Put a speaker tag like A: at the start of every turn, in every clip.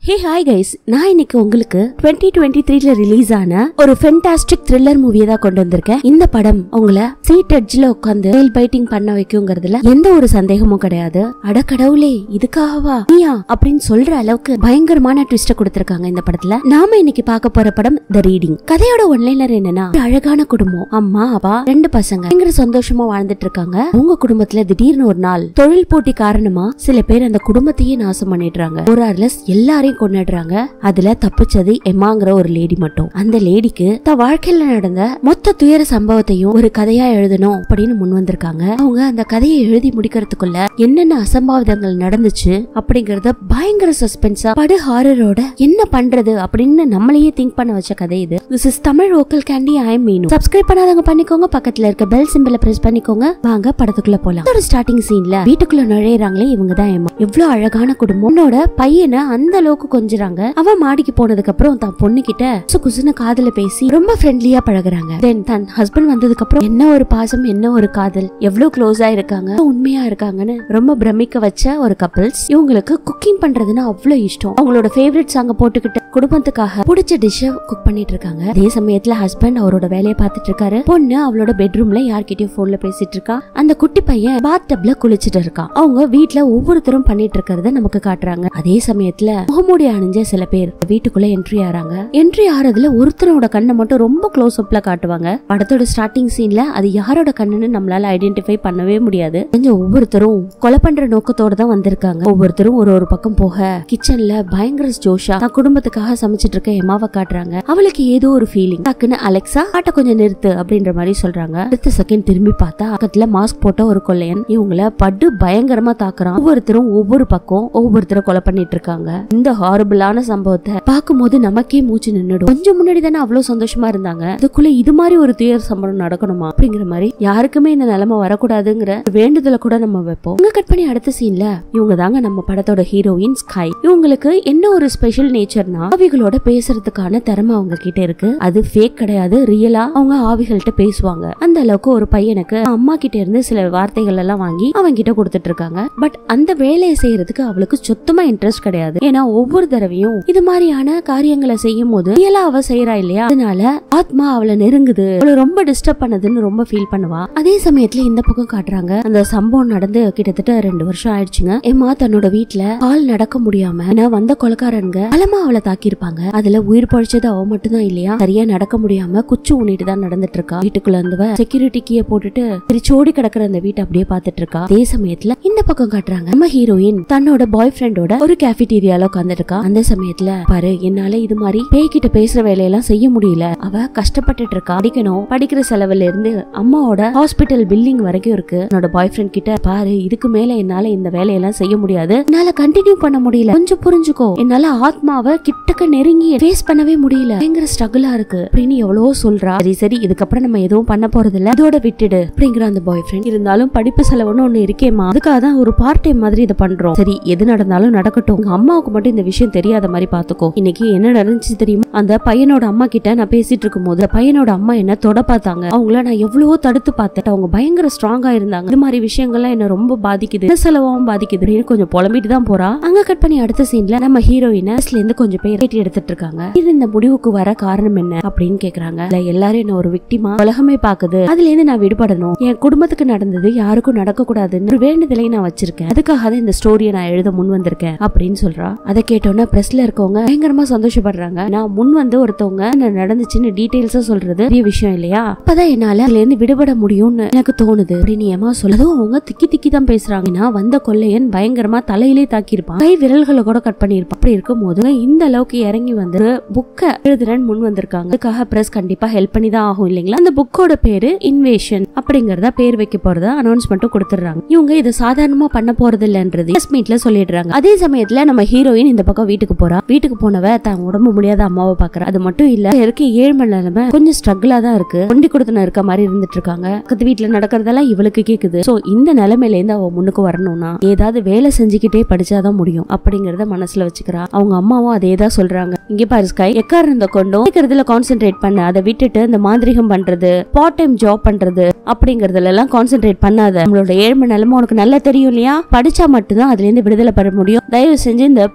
A: hey hi guys நான் இன்னைக்கு உங்களுக்கு 2023 டுவெண்ட்டி த்ரீல ரிலீஸ் ஆன ஒரு ஃபென்டாஸ்டிக் த்ரில்லர் மூவியை தான் கொண்டு வந்திருக்கேன் இந்த படம் உங்களை சீட் எட்ஜ்ல உட்காந்து டெயில் பைட்டிங் பண்ண வைக்குங்கிறதுல எந்த ஒரு சந்தேகமும் கிடையாது அட கடவுளே இதுக்காகவா நீயா அப்படின்னு சொல்ற அளவுக்கு பயங்கரமான ட்விஸ்ட கொடுத்திருக்காங்க இந்த படத்துல நாம இன்னைக்கு பார்க்க போற படம் த ரீடிங் கதையோட ஒன்லைனர் என்னன்னா ஒரு அழகான குடும்பம் அம்மா அப்பா ரெண்டு பசங்க பயங்கர சந்தோஷமா வாழ்ந்துட்டு இருக்காங்க உங்க குடும்பத்துல திடீர்னு ஒரு நாள் தொழில் போட்டி காரணமா சில பேர் அந்த குடும்பத்தையே நாசம் பண்ணிடுறாங்க ஒரு அர்லஸ் எல்லாரையும் கொண்டுடுறாங்க அதுல தப்பிச்சது எம்மாங்கிற ஒரு லேடி மட்டும் அந்த லேடிக்கு தன் வாழ்க்கையில நடந்த மொத்த துயர சம்பவத்தையும் ஒரு கதையா எழுதணும் அப்படின்னு முன் வந்திருக்காங்க அவங்க அந்த கதையை எழுதி முடிக்கிறதுக்குள்ள என்னென்ன அசம்பாவிதங்கள் நடந்துச்சு அப்படிங்கறத பயங்கர சஸ்பென்ஸா படு ஹாரரோட என்ன பண்றது அப்படின்னு நம்மளையே திங்க் பண்ண வச்ச கதை இது திஸ் இஸ் தமிழ் ஓக்கல் கேண்டி ஐ மீனு சப்ஸ்கிரைப் பண்ணாதவங்க பண்ணிக்கோங்க பக்கத்துல இருக்க பெல் சிம்பிள பிரஸ் பண்ணிக்கோங்க வாங்க படத்துக்குள்ள போலாம் ஒரு ஸ்டார்டிங் சீன்ல வீட்டுக்குள்ள நுழையறாங்களே இவங்க தான் எம்மா எவ்வளவு அழகான குடும்பம் உன்னோட பையனை அந்த அளவுக்கு கொஞ்சுறாங்க அவன் மாடிக்கு போனதுக்கு அப்புறம் தான் பொண்ணு கிட்ட குசு குசுன்னு காதுல பேசி ரொம்ப ஃப்ரெண்ட்லியா பழகுறாங்க தென் தன் ஹஸ்பண்ட் வந்ததுக்கு அப்புறம் என்ன ஒரு பாசம் என்ன ஒரு காதல் எவ்வளவு க்ளோஸா இருக்காங்க உண்மையா இருக்காங்கன்னு ரொம்ப பிரமிக்க வச்ச ஒரு கப்பிள்ஸ் இவங்களுக்கு குக்கிங் பண்றதுன்னா அவ்வளவு இஷ்டம் அவங்களோட ஃபேவரட் சாங்க போட்டுக்கிட்டு குடும்பத்துக்காக பிடிச்ச டிஷ்ஷ குக் பண்ணிட்டு இருக்காங்க அதே சமயத்துல ஹஸ்பண்ட் அவரோட வேலையை பார்த்துட்டு இருக்காரு பொண்ணு அவளோட பெட்ரூம்ல யார்கிட்டயும் போன்ல பேசிட்டு இருக்கா அந்த குட்டி பையன் பாத் டப்ல குளிச்சிட்டு இருக்கான் அவங்க வீட்ல ஒவ்வொருத்தரும் பண்ணிட்டு இருக்கிறத நமக்கு காட்டுறாங்க அதே சமயத்துல முகமூடி அணிஞ்ச சில பேர் வீட்டுக்குள்ள என்ட்ரி ஆறாங்க என்ட்ரி ஆறதுல ஒருத்தரோட கண்ணை மட்டும் ரொம்ப க்ளோஸ் அப்ல காட்டுவாங்க படத்தோட ஸ்டார்டிங் சீன்ல அது யாரோட கண்ணுன்னு நம்மளால ஐடென்டிஃபை பண்ணவே முடியாது கொஞ்சம் ஒவ்வொருத்தரும் கொலை பண்ற நோக்கத்தோட தான் வந்திருக்காங்க ஒவ்வொருத்தரும் ஒரு ஒரு பக்கம் போக கிச்சன்ல பயங்கர ஜோஷா தான் குடும்பத்துக்காக சமைச்சிட்டு இருக்க எமாவை காட்டுறாங்க அவளுக்கு ஏதோ ஒரு ஃபீலிங் டக்குன்னு அலெக்சா ஆட்ட கொஞ்சம் நிறுத்து அப்படின்ற மாதிரி சொல்றாங்க அடுத்த செகண்ட் திரும்பி பார்த்தா பக்கத்துல மாஸ்க் போட்ட ஒரு கொள்ளையன் இவங்கள படு பயங்கரமா தாக்குறான் ஒவ்வொருத்தரும் ஒவ்வொரு பக்கம் ஒவ்வொருத்தரும் கொலை பண்ணிட்டு இருக்காங்க இந்த ஹாரபிளான சம்பவத்தை பார்க்கும்போது நமக்கே மூச்சு நின்னுடும் கொஞ்சம் முன்னாடி தானே அவ்வளவு சந்தோஷமா இருந்தாங்க அதுக்குள்ள இது மாதிரி ஒரு துயர் சம்பவம் நடக்கணுமா அப்படிங்கிற மாதிரி யாருக்குமே இந்த நிலைமை வரக்கூடாதுங்கிற ஒரு வேண்டுதலை கூட நம்ம வைப்போம் இங்க கட் பண்ணி அடுத்த சீன்ல இவங்க தாங்க நம்ம படத்தோட ஹீரோயின் ஸ்கை இவங்களுக்கு என்ன ஒரு ஸ்பெஷல் நேச்சர்னா ஆவிகளோட பேசுறதுக்கான திறமை அவங்க கிட்ட இருக்கு அது ஃபேக் கிடையாது ரியலா அவங்க ஆவிகள்கிட்ட பேசுவாங்க அந்த அளவுக்கு ஒரு பையனுக்கு அம்மா கிட்ட இருந்து சில வார்த்தைகள் எல்லாம் வாங்கி அவங்க கிட்ட கொடுத்துட்டு இருக்காங்க பட் அந்த வேலையை செய்யறதுக்கு அவளுக்கு சுத்தமா இன்ட்ரெஸ்ட் கிடையாது ஏன்னா ஒவ்வொரு தடவையும் இது மாதிரியான காரியங்களை செய்யும் போது ரியலா அவ செய்யறா இல்லையா அதனால ஆத்மா அவளை நெருங்குது அவளை ரொம்ப டிஸ்டர்ப் பண்ணதுன்னு ரொம்ப ஃபீல் பண்ணுவா அதே சமயத்துல இந்த பக்கம் காட்டுறாங்க அந்த சம்பவம் நடந்து கிட்டத்தட்ட ரெண்டு வருஷம் ஆயிடுச்சுங்க எம்மா தன்னோட வீட்ல கால் நடக்க முடியாம ஏன்னா வந்த கொலைக்காரங்க பலமா அவளை தாக்கியிருப்பாங்க அதுல உயிர் பழிச்சது அவ மட்டும்தான் இல்லையா சரியா நடக்க முடியாம குச்சி ஊனிட்டு தான் நடந்துட்டு இருக்கா வீட்டுக்குள்ள இருந்தவ செக்யூரிட்டி கீய போட்டுட்டு திருச்சோடி கிடக்குற அந்த வீட்டை அப்படியே பாத்துட்டு இருக்கா அதே சமயத்துல இந்த பக்கம் காட்டுறாங்க நம்ம ஹீரோயின் தன்னோட பாய் ஃப்ரெண்டோட ஒரு கேஃபிடீரியால உட்கார்ந்துட்டு இருக்கா அந்த சமயத்துல பாரு என்னால இது மாதிரி பேய்கிட்ட பேசுற வேலையெல்லாம் செய்ய முடியல அவ கஷ்டப்பட்டுட்டு இருக்கா படிக்கணும் படிக்கிற செலவுல இருந்து அம்மாவோட ஹாஸ்பிட்டல் பில்லிங் வரைக்கும் இருக்கு என்னோட பாய் ஃப்ரெண்ட் கிட்ட பாரு இதுக்கு மேல என்னால இந்த வேலையெல்லாம் செய்ய முடியாது என்னால கண்டினியூ பண்ண முடியல கொஞ்சம் புரிஞ்சுக்கோ என்னால ஆத்மாவை கிட்டக்க நெருங்கி ஃபேஸ் பண்ணவே முடியல பயங்கர ஸ்ட்ரகிளா இருக்கு அப்படின்னு எவ்வளவோ சொல்றா சரி சரி இதுக்கப்புறம் நம்ம எதுவும் பண்ண போறது இல்ல இதோட விட்டுடு அப்படிங்கிற அந்த பாய் ஃப்ரெண்ட் இருந்தாலும் படிப்பு செலவுன்னு ஒண்ணு இருக்கேமா அதுக்காக தான் ஒரு பார்ட் டைம் மாதிரி இதை பண்றோம் சரி எது நடந்தாலும் நடக்கட்டும் உங்க அம்மாவுக்கு மட்டும் இந்த விஷயம் தெரியாத மாதிரி பாத்துக்கோ இன்னைக்கு என்ன நடந்துச்சு தெரியுமா அந்த பையனோட அம்மா கிட்ட நான் பேசிட்டு இருக்கும் போது அந்த பையனோட அம்மா என்ன தொட பார்த்தாங்க அவங்கள நான் எவ்வளவோ தடுத்து பார்த்தேன் அவங்க பயங்கர ஸ்ட்ராங்கா இருந்தாங்க இது மாதிரி விஷயங்கள்லாம் என்ன ரொம்ப பாதிக்குது என்ன செலவாவும் பாதிக்குது அப்படின்னு கொஞ்சம் புலம்பிட்டு தான் போறா அங்க கட் பண்ணி அடுத்த சீன்ல நம்ம ஹீரோயின இருந்து கொஞ்சம் பேர் பேட்டி எடுத்துட்டு இருக்காங்க இது இந்த முடிவுக்கு வர காரணம் என்ன அப்படின்னு கேக்குறாங்க இல்ல எல்லாரும் என்ன ஒரு விக்டிமா உலகமே பாக்குது அதுல இருந்து நான் விடுபடணும் என் குடும்பத்துக்கு நடந்தது யாருக்கும் நடக்க கூடாதுன்னு ஒரு வேண்டுதலை நான் வச்சிருக்கேன் அதுக்காக தான் இந்த ஸ்டோரியை நான் எழுத முன் வந்திருக்கேன் அப்படின்னு சொல்றா அதை கேட்டோன்னா பிரஸ்ல இருக்கவங்க பயங்கரமா சந்தோஷப்படுறாங்க நான் முன் வந்து ஒருத்தவங்க என்ன நடந்துச்சுன்னு டீடைல்ஸா சொல்றது பெரிய விஷயம் இல்லையா அப்பதான் என்னால அதுல இருந்து விடுபட முடியும்னு எனக்கு தோணுது அப்படின்னு ஏமா சொல்லதும் அவங்க திக்கி திக்கி தான் பேசுறாங்க ஏன்னா வந்த கொள்ளையன் பயங்கரமா தலையிலே தாக்கியிருப்பான் கை விரல்களை கூட கட் பண்ணியிருப்பான் அப்படி இருக்கும் போது இந்த அளவுக்கு இறங்கி வந்து புக்கை எழுதுறேன்னு முன் வந்திருக்காங்க அதுக்காக பிரஸ் கண்டிப்பா ஹெல்ப் பண்ணி தான் ஆகும் இல்லைங்களா அந்த புக்கோட பேரு இன்வேஷன் அப்படிங்கறத பேர் வைக்க போறதா அனௌன்ஸ்மெண்ட்டும் கொடுத்துறாங்க இவங்க இதை சாதாரணமா பண்ண போறது இல்லன்றது பிரஸ் மீட்ல சொல்லிடுறாங்க அதே சமயத்துல நம்ம ஹீரோயின் இந்த பக்கம் வீட்டுக்கு போறா வீட்டுக்கு போனவ தான் உடம்பு முடியாத அம்மாவை பாக்குறா அது மட்டும் இல்ல இருக்க ஏழ்மை நிலைமை கொஞ்சம் ஸ்ட்ரகிளா தான் இருக்கு கொண்டி கொடுத்துன இருக்க மாதிரி இருந்துட்டு இருக்காங்க பக்கத்து வீட்டுல நடக்கிறதெல்லாம் இவளுக்கு கேக்குது சோ இந்த நிலைமையில இருந்து அவ முன்னுக்கு வரணும்னா ஏதாவது வேலை செஞ்சுக்கிட்டே படிச்சாதான் முடியும் அப்படிங்கறத மனசுல வச்சுக்கிறா அவங்க அம்மாவும் அதே தான் சொல்றாங்க இங்க பாரு ஸ்கை எக்கார் இருந்த கொண்டும் படிக்கிறதுல கான்சென்ட்ரேட் பண்ண அதை விட்டுட்டு இந்த மாந்திரிகம் பண்றது பார்ட் டைம் ஜாப் பண்றது அப்படிங்கறதுல எல்லாம் கான்சென்ட்ரேட் பண்ணாத நம்மளோட ஏழ்மை நிலைமை உனக்கு நல்லா தெரியும் இல்லையா படிச்சா மட்டும்தான் அதுல இருந்து விடுதலை பெற முடியும் தயவு செஞ்சு இந்த பார்ட் டைம்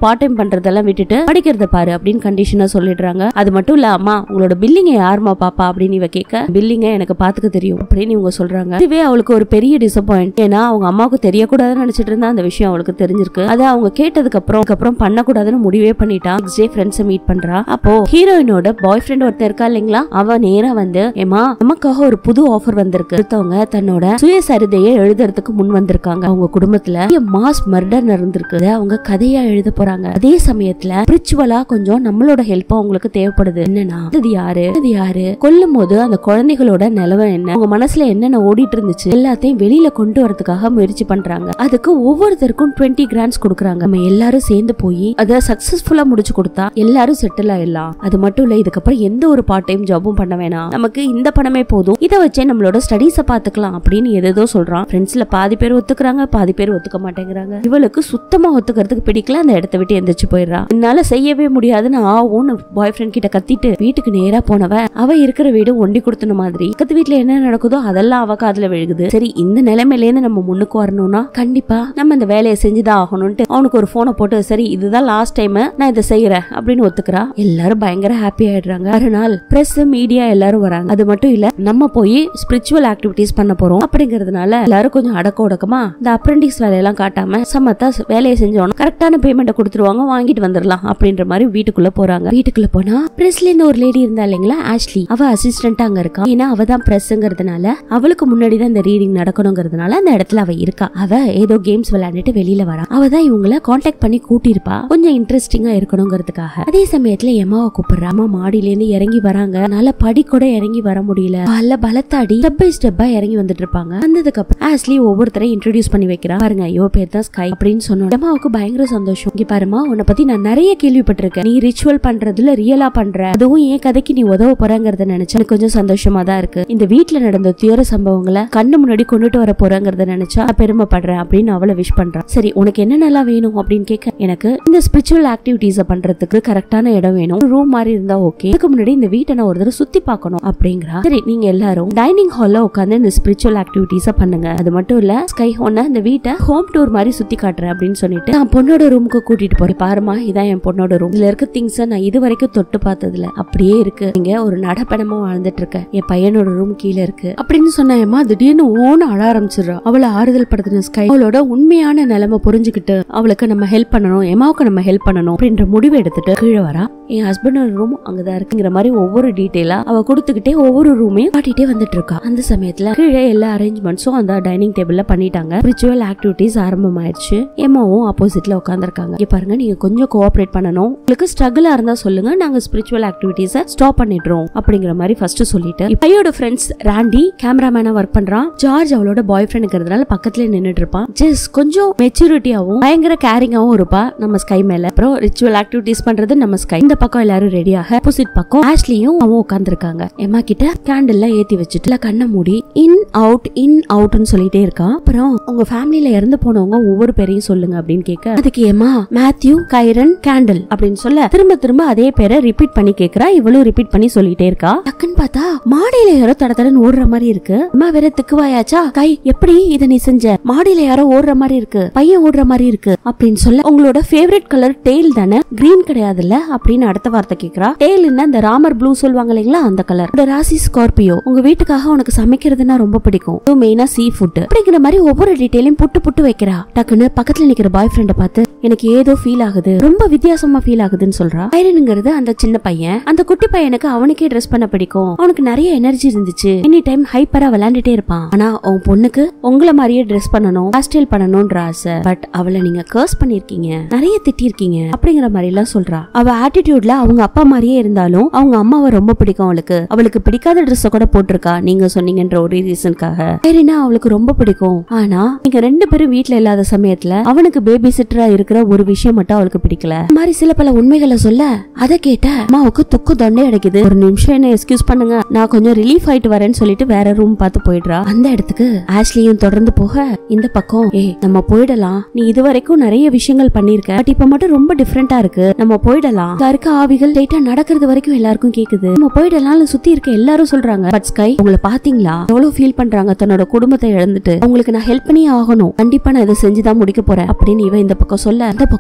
A: பண்றதெல்லாம் விட்டுட்டு படிக்கிறத பாரு அப்படின்னு கண்டிஷனா சொல்லிடுறாங்க அது மட்டும் இல்ல அம்மா உங்களோட பில்லிங்க யாருமா பாப்பா அப்படின்னு இவ கேட்க பில்லிங்க எனக்கு பாத்துக்க தெரியும் அப்படின்னு இவங்க சொல்றாங்க இதுவே அவளுக்கு ஒரு பெரிய டிசப்பாயிண்ட் ஏன்னா அவங்க அம்மாவுக்கு தெரியக்கூடாதுன்னு நினைச்சிட்டு இருந்தா அந்த விஷயம் அவளுக்கு தெரிஞ்சிருக்கு அதை அவங்க கேட்டதுக்கு அப்புறம் அதுக்கப்புறம் பண்ணக்கூடாதுன்னு முடிவே பண்ணிட்டா நெக்ஸ்ட் டே ஃப்ரெண்ட்ஸை மீட் பண்றா அப்போ ஹீரோயினோட பாய் ஃப்ரெண்ட் ஒருத்தர் இருக்கா இல்லைங்களா அவ நேரா வந்து ஏமா நமக்காக ஒரு புது ஆஃபர் வந்திருக்கு ஒருத்தவங்க தன்னோட சுயசரிதையை எழுதுறதுக்கு முன் வந்திருக்காங்க அவங்க குடும்பத்துல மாஸ் மர்டர் நடந்திருக்கு அதை அவங்க கதையா எழுத போறாங்க அதே சமயத்துல ஸ்பிரிச்சுவலா கொஞ்சம் நம்மளோட ஹெல்ப் அவங்களுக்கு தேவைப்படுது என்னன்னா இது யாரு இது யாரு கொல்லும் போது அந்த குழந்தைகளோட நிலவை என்ன அவங்க மனசுல என்னென்ன ஓடிட்டு இருந்துச்சு எல்லாத்தையும் வெளியில கொண்டு வரதுக்காக முயற்சி பண்றாங்க அதுக்கு ஒவ்வொருத்தருக்கும் டுவெண்ட்டி கிராண்ட்ஸ் கொடுக்குறாங்க நம்ம எல்லாரும் சேர்ந்து போய் அதை சக்சஸ்ஃபுல்லா முடிச்சு கொடுத்தா எல்லாரும் செட்டில் ஆயிடலாம் அது மட்டும் இல்ல இதுக்கப்புறம் எந்த ஒரு பார்ட் டைம் ஜாபும் பண்ண வேணாம் நமக்கு இந்த பணமே போதும் இதை வச்சே நம்மளோட ஸ்டடீஸ பாத்துக்கலாம் அப்படின்னு எதேதோ சொல்றான் ஃப்ரெண்ட்ஸ்ல பாதி பேர் ஒத்துக்குறாங்க பாதி பேர் ஒத்துக்க மாட்டேங்கிறாங்க இவளுக்கு சுத்தமா ஒத்துக்கிறதுக்கு பிடிக்கல அந்த இடத்த விட்டு எந்திரிச்சு போயிடுறா என்னால செய்யவே முடியாதுன்னு ஆவும்னு பாய் ஃப்ரெண்ட் கிட்ட கத்திட்டு வீட்டுக்கு நேரா போனவ அவ இருக்கிற வீடு ஒண்டி கொடுத்துன மாதிரி பக்கத்து வீட்டுல என்ன நடக்குதோ அதெல்லாம் அவ காதுல விழுகுது சரி இந்த நிலைமையில இருந்து நம்ம முன்னுக்கு வரணும்னா கண்டிப்பா நம்ம இந்த வேலையை செஞ்சுதான் ஆகணும்ட்டு அவனுக்கு ஒரு போனை போட்டு சரி இதுதான் லாஸ்ட் டைம் நான் இதை செய்யறேன் அப்படின்னு ஒத்துக்கிறா எல்லாரும் பயங்கர ஹாப்பி ஆயிடுறாங்க மறுநாள் பிரஸ் மீடியா எல்லாரும் வராங்க அது மட்டும் இல்ல நம்ம போய் ஸ்பிரிச்சுவல் ஆக்டிவிட்டிஸ் பண்ண போறோம் அப்படிங்கறதுனால எல்லாரும் கொஞ்சம் அடக்க ஒடக்கமா இந்த அப்ரெண்டிஸ் வேலையெல்லாம் காட்டாம சமத்தா வேலையை செஞ்சோம் கரெக்டான பேமெண்ட்டை கொடுத்துருவாங்க வாங்கிட்டு வந்துடலாம் அப்படின்ற மாதிரி வீட்டுக்குள்ள போறாங்க வீட்டுக்குள்ள போனா பிரஸ்ல இருந்து ஒரு லேடி இருந்தா இல்லைங்களா ஆஷ்லி அவ அசிஸ்டன்ட் அங்க இருக்கா ஏன்னா அவ தான் பிரஸ்ங்கிறதுனால அவளுக்கு முன்னாடி தான் இந்த ரீடிங் நடக்கணுங்கிறதுனால அந்த இடத்துல அவ இருக்கா அவ ஏதோ கேம்ஸ் விளையாண்டுட்டு வெளியில வரா அவ தான் இவங்கள காண்டாக்ட் பண்ணி கூட்டியிருப்பா கொஞ்சம் இன்ட்ரெஸ்டிங்கா இருக்கணுங்கிறதுக்காக அதே சமயத்துல எமாவை கூப்பிடுறா அம்மா மாடியில இருந்து இறங்கி வராங்க நல்ல படி கூட இறங்கி வர முடியல பல பலத்தாடி ஸ்டெப் பை ஸ்டெப்பா இறங்கி வந்துட்டு இருப்பாங்க வந்ததுக்கு அப்புறம் ஆஸ்லி ஒவ்வொருத்தரையும் இன்ட்ரடியூஸ் பண்ணி வைக்கிறா பாருங்க இவ பேர் தான் ஸ்கை அப்படின்னு சொன்னோம் எமாவுக்கு பயங்கர சந்தோஷம் இங்க பாருமா உன்னை பத்தி நான் நிறைய கேள்விப்பட்டிருக்கேன் நீ ரிச்சுவல் பண்றதுல ரியலா பண்ற அதுவும் என் கதைக்கு நீ உதவ போறங்கிறத நினைச்சா எனக்கு கொஞ்சம் சந்தோஷமா தான் இருக்கு இந்த வீட்ல நடந்த துயர சம்பவங்களை கண்ணு முன்னாடி கொண்டுட்டு வர போறங்கிறத நினைச்சா நான் பெருமைப்படுறேன் அப்படின்னு அவளை விஷ் பண்றான் சரி உனக்கு என்ன நல்லா வேணும் அப்படின்னு கேட்க எனக்கு இந்த ஸ்பிரிச்சுவல் ஆக்டிவிட்டிஸ பண்றதுக்கு கரெக்டான இடம் வேணும் ரூம் மாதிரி இருந்தா ஓகே இதுக்கு முன்னாடி இந்த வீட்டை நான் ஒரு தடவை சுத்தி பார்க்கணும் அப்படிங்கிறா சரி நீங்க எல்லாரும் டைனிங் ஹால்ல உட்காந்து இந்த ஸ்பிரிச்சுவல் ஆக்டிவிட்டிஸ பண்ணுங்க அது மட்டும் இல்ல ஸ்கை ஒன்ன இந்த வீட்டை ஹோம் டூர் மாதிரி சுத்தி காட்டுறேன் அப்படின்னு சொல்லிட்டு நான் பொண்ணோட ரூமுக்கு கூட்டிட்டு போறேன் பாருமா இதான் என் பொண்ணோட ரூம் இதுல இருக்க திங்ஸ் நான் இது வரைக்கும் தொட்டு பார்த்ததுல அப்படியே இருக்கு இங்க ஒரு நடப்படமா வாழ்ந்துட்டு இருக்கேன் என் பையனோட ரூம் கீழே இருக்கு அப்படின்னு சொன்னேம்மா திடீர்னு ஓன அழ ஆரம்பிச்சிடுறா அவளை ஆறுதல் படுத்தின ஸ்கை அவளோட உண்மையான நிலைமை புரிஞ்சுக்கிட்டு அவளுக்கு நம்ம ஹெல்ப் பண்ணணும் எமாவுக்கு நம்ம ஹெல்ப் பண்ணணும் அப்படின்ற முடிவு எடுத்துட்டு கீழே வரா என் ஹஸ்பண்டோட ரூம் அங்கதான் இருக்குங்கிற மாதிரி ஒவ்வொரு டீட்டெயிலா அவ கொடுத்துக்கிட்டே ஒவ்வொரு ரூமையும் காட்டிட்டே வந்துட்டு இருக்கா அந்த சமயத்துல கீழே எல்லா அரேஞ்ச்மெண்ட்ஸும் அந்த டைனிங் டேபிள்ல பண்ணிட்டாங்க ஸ்பிரிச்சுவல் ஆக்டிவிட்டிஸ் ஆரம்பமாயிடுச்சு எம்மாவும் ஆப்போசிட்ல உட்காந்துருக்காங்க இங்க பாருங்க நீங்க கொஞ்சம் கோஆபரேட் பண்ணணும் உங்களுக்கு ஸ்ட்ரகிளா இருந்தா சொல்லுங்க நாங்க ஸ்பிரிச்சுவல் ஆக்டிவிட்டிஸ ஸ்டாப் பண்ணிடுறோம் அப்படிங்கிற மாதிரி ஃபர்ஸ்ட் சொல்லிட்டு பையோட ஃப்ரெண்ட்ஸ் ராண்டி கேமராமேனா ஒர்க் பண்றான் ஜார்ஜ் அவளோட பாய் ஃப்ரெண்டுங்கிறதுனால பக்கத்துல நின்னுட்டு இருப்பான் ஜெஸ் கொஞ்சம் மெச்சூரிட்டியாவும் பயங்கர கேரிங்காவும் இருப்பா நம்ம ஸ்கை மேல அப்புறம் ரிச்சுவல் ஆக்டிவிட்டிஸ் பண்றது நம்ம ஸ்கை இந்த பக்கம் எல்லாரும் ரெடியாக ஆப்போசிட் பக்கம் ஆஷ்லியும் அவன் உட்காந்துருக்காங்க எம்மா கிட்ட கேண்டில் ஏத்தி வச்சுட்டு இல்ல கண்ணை மூடி இன் அவுட் இன் அவுட்னு சொல்லிட்டே இருக்கான் அப்புறம் உங்க ஃபேமிலில இறந்து போனவங்க ஒவ்வொரு பேரையும் சொல்லுங்க அப்படின்னு கேட்க அதுக்கு ஏமா மேத்யூ கைரன் கேண்டில் அப்படின்னு சொல்ல திரும்ப திரும்ப அதே பேரை ரிப்பீட் பண்ணி கேக்குறா இவளும் ரிப்பீட் பண்ணி சொல்லிட்டே இருக்கா டக்குன்னு பார்த்தா மாடியில யாரோ தட தடன்னு ஓடுற மாதிரி இருக்கு அம்மா வேற திக்குவாயாச்சா கை எப்படி இத நீ செஞ்ச மாடியில யாரோ ஓடுற மாதிரி இருக்கு பையன் ஓடுற மாதிரி இருக்கு அப்படின்னு சொல்ல உங்களோட ஃபேவரட் கலர் டெய்ல் தானே கிரீன் கிடையாதுல்ல அப்படின்னு அடுத்த வார்த்தை கேக்குறா டெய்ல் இந்த ராமர் ப்ளூ சொல்லுவாங்க இல்லைங்களா அந்த கலர் உங்களோட ராசி ஸ்கார்பியோ உங்க வீட்டுக்காக உனக்கு சமைக்கிறதுனா ரொம்ப பிடிக்கும் மெயினா சீ ஃபுட் அப்படிங்கிற மாதிரி ஒவ்வொரு டீட்டெயிலையும் புட்டு புட்டு வைக்கிறா டக்குன்னு பக்கத்துல நிக்கிற பாய் ஃப்ரெண்ட பார்த்து எனக்கு ஏதோ ஃபீல் ஆகுது ரொம்ப வித்தியாசமா ஃபீல் ஆகுதுன்னு சொல்றா ஐரனுங்கிறது அந்த சின்ன பையன் அந்த குட்டி பையனுக்கு அவனுக்கே ட்ரெஸ் பண்ண பிடிக்கும் அவனுக்கு நிறைய எனர்ஜி இருந்துச்சு எனி டைம் ஹைப்பரா விளையாண்டுட்டே இருப்பான் ஆனா உன் பொண்ணுக்கு உங்களை மாதிரியே ட்ரெஸ் பண்ணணும் ஹாஸ்டல் பண்ணணும்ன்ற ஆசை பட் அவளை நீங்க கர்ஸ் பண்ணிருக்கீங்க நிறைய திட்டிருக்கீங்க அப்படிங்கிற மாதிரி எல்லாம் சொல்றா அவ ஆட்டிடியூட்ல அவங்க அப்பா மாதிரியே இருந்தாலும் அவங்க அம்மாவை ரொம்ப பிடிக்கும் அவளுக்கு அவளுக்கு பிடிக்காத ட்ரெஸ் கூட போட்டிருக்கா நீங்க சொன்னீங்கன்ற ஒரு ரீசனுக்காக சரினா அவளுக்கு ரொம்ப பிடிக்கும் ஆனா நீங்க ரெண்டு பேரும் வீட்ல இல்லாத சமயத்துல அவனுக்கு பேபி சிட்டரா இருக்கிற ஒரு விஷயம் மட்டும் அவளுக்கு பிடிக்கல இந்த மாதிரி சில பல உண்மைகளை சொல்ல அதை கேட்ட அம்மாவுக்கு துக்கு தொண்டை அடைக்குது ஒரு நிமிஷம் என்ன எக்ஸ்கியூஸ் பண்ணுங்க நான் கொஞ்சம் ரிலீஃப் ஆயிட்டு வரேன்னு சொல்லிட்டு வேற ரூம் பார்த்து போயிடுறா அந்த இடத்துக்கு ஆஷ்லியும் தொடர்ந்து போக இந்த பக்கம் ஏ நம்ம போயிடலாம் நீ இது வரைக்கும் நிறைய விஷயங்கள் பண்ணிருக்க பட் இப்ப மட்டும் ரொம்ப டிஃப்ரெண்டா இருக்கு நம்ம போயிடலாம் இங்க இருக்க ஆவிகள் லேட்டா நடக்கிறது வரைக்கும் எல்லாருக்கும் கேக்குது நம்ம போயிடலாம்னு சுத்தி இருக்க எல்லாரும் சொல்றாங்க பட் ஸ்கை உங்களை பாத்தீங்களா எவ்வளவு ஃபீல் பண்றாங்க தன்னோட குடும்பத்தை இழந்துட்டு அவங்களுக்கு நான் ஹெல்ப் பண்ணி ஆகணும் கண்டிப்பா நான் இதை செஞ்சுதான் முடிக்க போறேன் அப்படின்னு இவன் இந்த பக்கம் சொல்ல அந்த பக்கம்